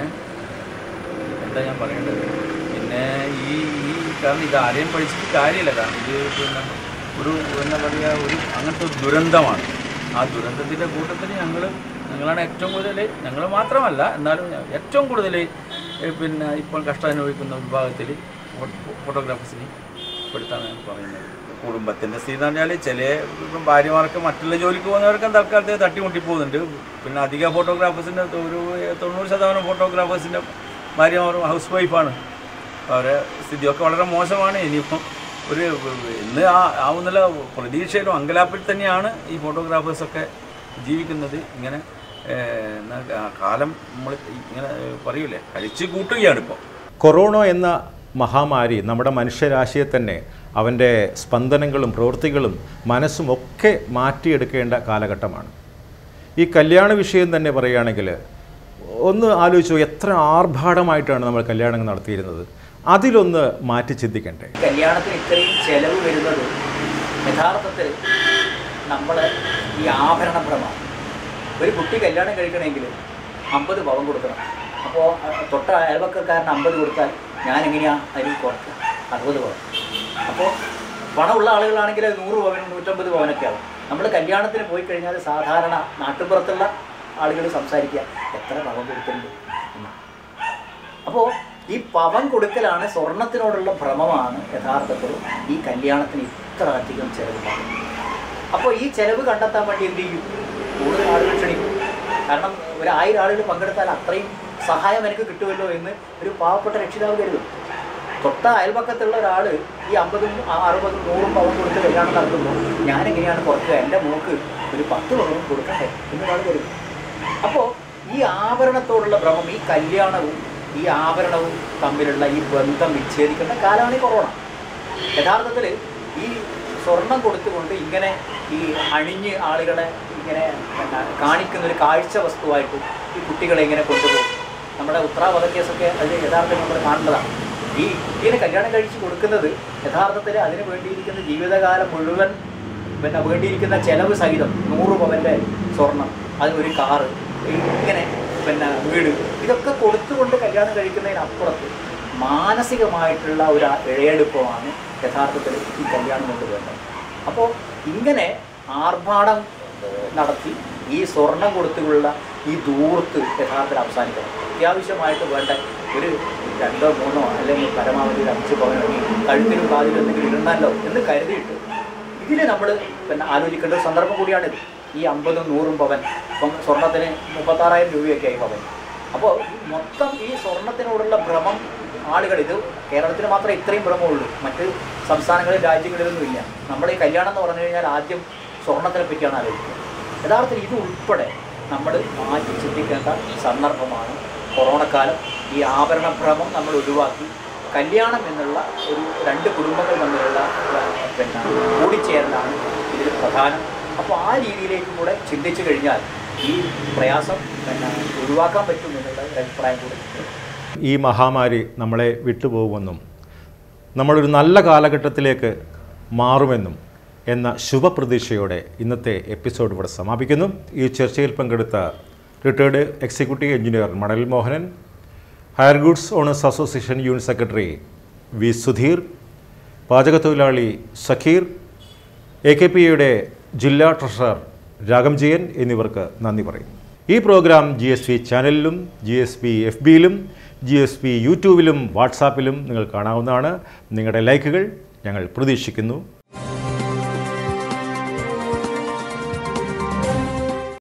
എന്താ ഞാൻ പറയേണ്ടത് പിന്നെ ഈ ഈ കാരണം ഇത് ആരെയും പഠിച്ചിട്ട് കാര്യമില്ല കാരണം ഇത് പിന്നെ ഒരു എന്താ പറയുക ഒരു അങ്ങനത്തെ ഒരു ദുരന്തമാണ് ആ ദുരന്തത്തിൻ്റെ കൂട്ടത്തിൽ ഞങ്ങൾ ഞങ്ങളാണ് ഏറ്റവും കൂടുതൽ ഞങ്ങൾ മാത്രമല്ല എന്നാലും ഏറ്റവും കൂടുതൽ ഏ, പിന്നെ ഇപ്പോൾ കഷ്ടം അനുഭവിക്കുന്ന വിഭാഗത്തിൽ ഫോട്ടോഗ്രാഫേഴ്സിന് പെടുത്താണ് ഞാൻ പറയുന്നത് കുടുംബത്തിൻ്റെ സ്ഥിതി എന്ന് പറഞ്ഞാൽ ചില ഇപ്പം ഭാര്യമാർക്ക് മറ്റുള്ള ജോലിക്ക് പോകുന്നവർക്ക് തൽക്കാലത്ത് തട്ടിമുട്ടി പോകുന്നുണ്ട് പിന്നെ അധിക ഫോട്ടോഗ്രാഫേഴ്സിൻ്റെ ഒരു തൊണ്ണൂറ് ശതമാനം ഫോട്ടോഗ്രാഫേഴ്സിൻ്റെ ഭാര്യമാർ ഹൗസ് വൈഫാണ് അവരെ സ്ഥിതിയൊക്കെ വളരെ മോശമാണ് ഇനിയിപ്പം ഒരു ഇന്ന് ആ ആവുന്നില്ല പ്രതീക്ഷയിലും അങ്കലാപ്പിൽ തന്നെയാണ് ഈ ഫോട്ടോഗ്രാഫേഴ്സൊക്കെ ജീവിക്കുന്നത് ഇങ്ങനെ ഏഹ്, എന്നാ കാ- കാലം നമ്മൾ ഇങ്ങനെ പറയൂലേ കഴിച്ച് കൂട്ടുകയാണ് ഇപ്പോൾ കൊറോണ എന്ന മഹാമാരി നമ്മുടെ മനുഷ്യരാശിയെ തന്നെ അവൻ്റെ സ്പന്ദനങ്ങളും പ്രവൃത്തികളും മനസ്സും ഒക്കെ മാറ്റിയെടുക്കേണ്ട കാലഘട്ടമാണ് ഈ കല്യാണ വിഷയം തന്നെ പറയുകയാണെങ്കിൽ ഒന്ന് ആലോചിച്ചു എത്ര ആർഭാടമായിട്ടാണ് നമ്മൾ കല്യാണങ്ങൾ നടത്തിയിരുന്നത് അതിലൊന്ന് മാറ്റി ചിന്തിക്കണ്ടേ കല്യാണത്തിന് ഇത്രയും ചെലവ് വരുന്നത് യഥാർത്ഥത്തിൽ നമ്മൾ ഈ ആഭരണ ഭ്രമമാണ് ഒരു കുട്ടി കല്യാണം കഴിക്കണമെങ്കിൽ അമ്പത് പവൻ കൊടുക്കണം അപ്പോൾ തൊട്ട അയൽവക്കക്കാരന് അമ്പത് കൊടുത്താൽ ഞാൻ എങ്ങനെയാണ് അതിൽ കുറക്കുക അറുപത് പവൻ അപ്പോൾ പണമുള്ള ആളുകളാണെങ്കിൽ അത് നൂറ് പവനും നൂറ്റമ്പത് പവനൊക്കെ ആവും നമ്മൾ കല്യാണത്തിന് പോയി കഴിഞ്ഞാൽ സാധാരണ നാട്ടുപുറത്തുള്ള ആളുകൾ സംസാരിക്കുക എത്ര പവൻ കൊടുക്കുന്നുണ്ട് എന്ന്. അപ്പോൾ ഈ പവൻ കൊടുക്കലാണ് സ്വർണത്തിനോടുള്ള ഭ്രമമാണ് യഥാർത്ഥത്തിൽ ഈ കല്യാണത്തിന് ഇത്ര അധികം ചെലവുണ്ടാകുന്നത് അപ്പോൾ ഈ ചെലവ് കണ്ടെത്താൻ വേണ്ടി എന്ത് ചെയ്യും കൂടുതൽ ആളുകൾ ക്ഷണിക്കും കാരണം ഒരു ആയിരം ആളുകൾ പങ്കെടുത്താൽ അത്രയും സഹായം എനിക്ക് കിട്ടുമല്ലോ എന്ന് ഒരു പാവപ്പെട്ട രക്ഷിതാവ് കരുതും തൊട്ട അയൽപക്കത്തുള്ള ഒരാൾ ഈ അമ്പതും ആ അറുപതും നൂറും പവൻ കൊടുത്ത് കല്യാണം നടത്തുമ്പോൾ ഞാനെങ്ങനെയാണ് കുറക്കുക എൻ്റെ മോക്ക് ഒരു പത്ത് പവനും കൊടുക്കട്ടെ എന്ന് ഒരാൾ കരുതും അപ്പോൾ ഈ ആഭരണത്തോടുള്ള ഭ്രമം ഈ കല്യാണവും ഈ ആഭരണവും തമ്മിലുള്ള ഈ ബന്ധം വിച്ഛേദിക്കേണ്ട കാലമാണ് ഈ കൊറോണ യഥാർത്ഥത്തിൽ ഈ സ്വർണം കൊടുത്തുകൊണ്ട് ഇങ്ങനെ ഈ അണിഞ്ഞ് ആളുകളെ ഇങ്ങനെ പിന്നെ കാണിക്കുന്ന ഒരു കാഴ്ച വസ്തുവായിട്ട് ഈ കുട്ടികളെ ഇങ്ങനെ കൊണ്ടുപോകും നമ്മുടെ ഉത്തരാവധ കേസൊക്കെ അത് യഥാർത്ഥത്തിൽ നമ്മൾ കാണേണ്ടതാണ് ഈ കുട്ടീനെ കല്യാണം കഴിച്ച് കൊടുക്കുന്നത് യഥാർത്ഥത്തിൽ അതിന് വേണ്ടിയിരിക്കുന്ന ജീവിതകാലം മുഴുവൻ പിന്നെ വേണ്ടിയിരിക്കുന്ന ചെലവ് സഹിതം നൂറ് പവൻ്റെ സ്വർണം അതിനൊരു കാറ് ഇങ്ങനെ പിന്നെ വീട് ഇതൊക്കെ കൊടുത്തുകൊണ്ട് കല്യാണം കഴിക്കുന്നതിനപ്പുറത്ത് മാനസികമായിട്ടുള്ള ഒരു ഇഴയെടുപ്പമാണ് യഥാർത്ഥത്തിൽ ഈ കല്യാണം കൊണ്ട് വേണ്ടത് അപ്പോൾ ഇങ്ങനെ ആർഭാടം ഏഹ്, നടത്തി ഈ സ്വർണം കൊടുത്തുള്ള ഈ ദൂർത്ത് യഥാർത്ഥത്തിൽ അവസാനിക്കണം അത്യാവശ്യമായിട്ട് വേണ്ട ഒരു രണ്ടോ മൂന്നോ അല്ലെങ്കിൽ പരമാവധി ഒരു അഞ്ച് പവനോ ഈ കഴുത്തിലും കാതിലും എന്തെങ്കിലും ഇടണമല്ലോ എന്ന് കരുതിയിട്ട് ഇതിൽ നമ്മൾ പിന്നെ ആലോചിക്കേണ്ട ഒരു സന്ദർഭം കൂടിയാണിത് ഈ അമ്പതും നൂറും പവൻ ഇപ്പം സ്വർണത്തിന് മുപ്പത്താറായിരം രൂപയൊക്കെ ആയി പവൻ അപ്പോൾ മൊത്തം ഈ സ്വർണത്തിനോടുള്ള ഭ്രമം ആളുകൾ ഇത് കേരളത്തിൽ മാത്രമേ ഇത്രയും ഭ്രമമുള്ളൂ മറ്റ് സംസ്ഥാനങ്ങളിലും രാജ്യങ്ങളിലൊന്നും ഇല്ല നമ്മുടെ ഈ കല്യാണം എന്ന് പറഞ്ഞു കഴിഞ്ഞാൽ ആദ്യം സ്വർണത്തിനെ പറ്റിയാണ് ആലോചിക്കുന്നത് യഥാർത്ഥത്തിൽ ഇത് ഉൾപ്പെടെ നമ്മൾ മാറ്റി ചിന്തിക്കേണ്ട സന്ദർഭമാണ് കൊറോണക്കാലം ഈ ആഭരണ ഭ്രമം നമ്മൾ ഒഴിവാക്കി കല്യാണം എന്നുള്ള ഒരു രണ്ട് കുടുംബങ്ങൾ തമ്മിലുള്ള ആ, പിന്നെ കൂടിച്ചേരലാണ് ഇതിൽ പ്രധാനം അപ്പോൾ ആ രീതിയിലേക്കും കൂടെ ചിന്തിച്ചു കഴിഞ്ഞാൽ ഈ പ്രയാസം പിന്നെ ഒഴിവാക്കാൻ പറ്റും എന്നുള്ള ഒരു അഭിപ്രായം കൂടെ ഉണ്ട്. ഈ മഹാമാരി നമ്മളെ വിട്ടുപോകുമെന്നും നമ്മളൊരു നല്ല കാലഘട്ടത്തിലേക്ക് മാറുമെന്നും എന്ന ശുഭപ്രതീക്ഷയോടെ ഇന്നത്തെ എപ്പിസോഡ് ഇവിടെ സമാപിക്കുന്നു ഈ ചർച്ചയിൽ പങ്കെടുത്ത റിട്ടയർഡ് എക്സിക്യൂട്ടീവ് എഞ്ചിനീയർ മണൽ Mohanan hire goods owners association unit secretary V Sudheer പാചകത്തൊഴിലാളി സഖീർ എ കെ പി യുടെ ജില്ലാ ട്രഷറർ രാഗംജിയൻ എന്നിവർക്ക് നന്ദി പറയും ഈ പ്രോഗ്രാം ജി എസ് പി ചാനലിലും ജി എസ് പി എഫ് ബിയിലും ജി എസ് പി യൂട്യൂബിലും വാട്സാപ്പിലും നിങ്ങൾ കാണാവുന്നതാണ് നിങ്ങളുടെ ലൈക്കുകൾ ഞങ്ങൾ പ്രതീക്ഷിക്കുന്നു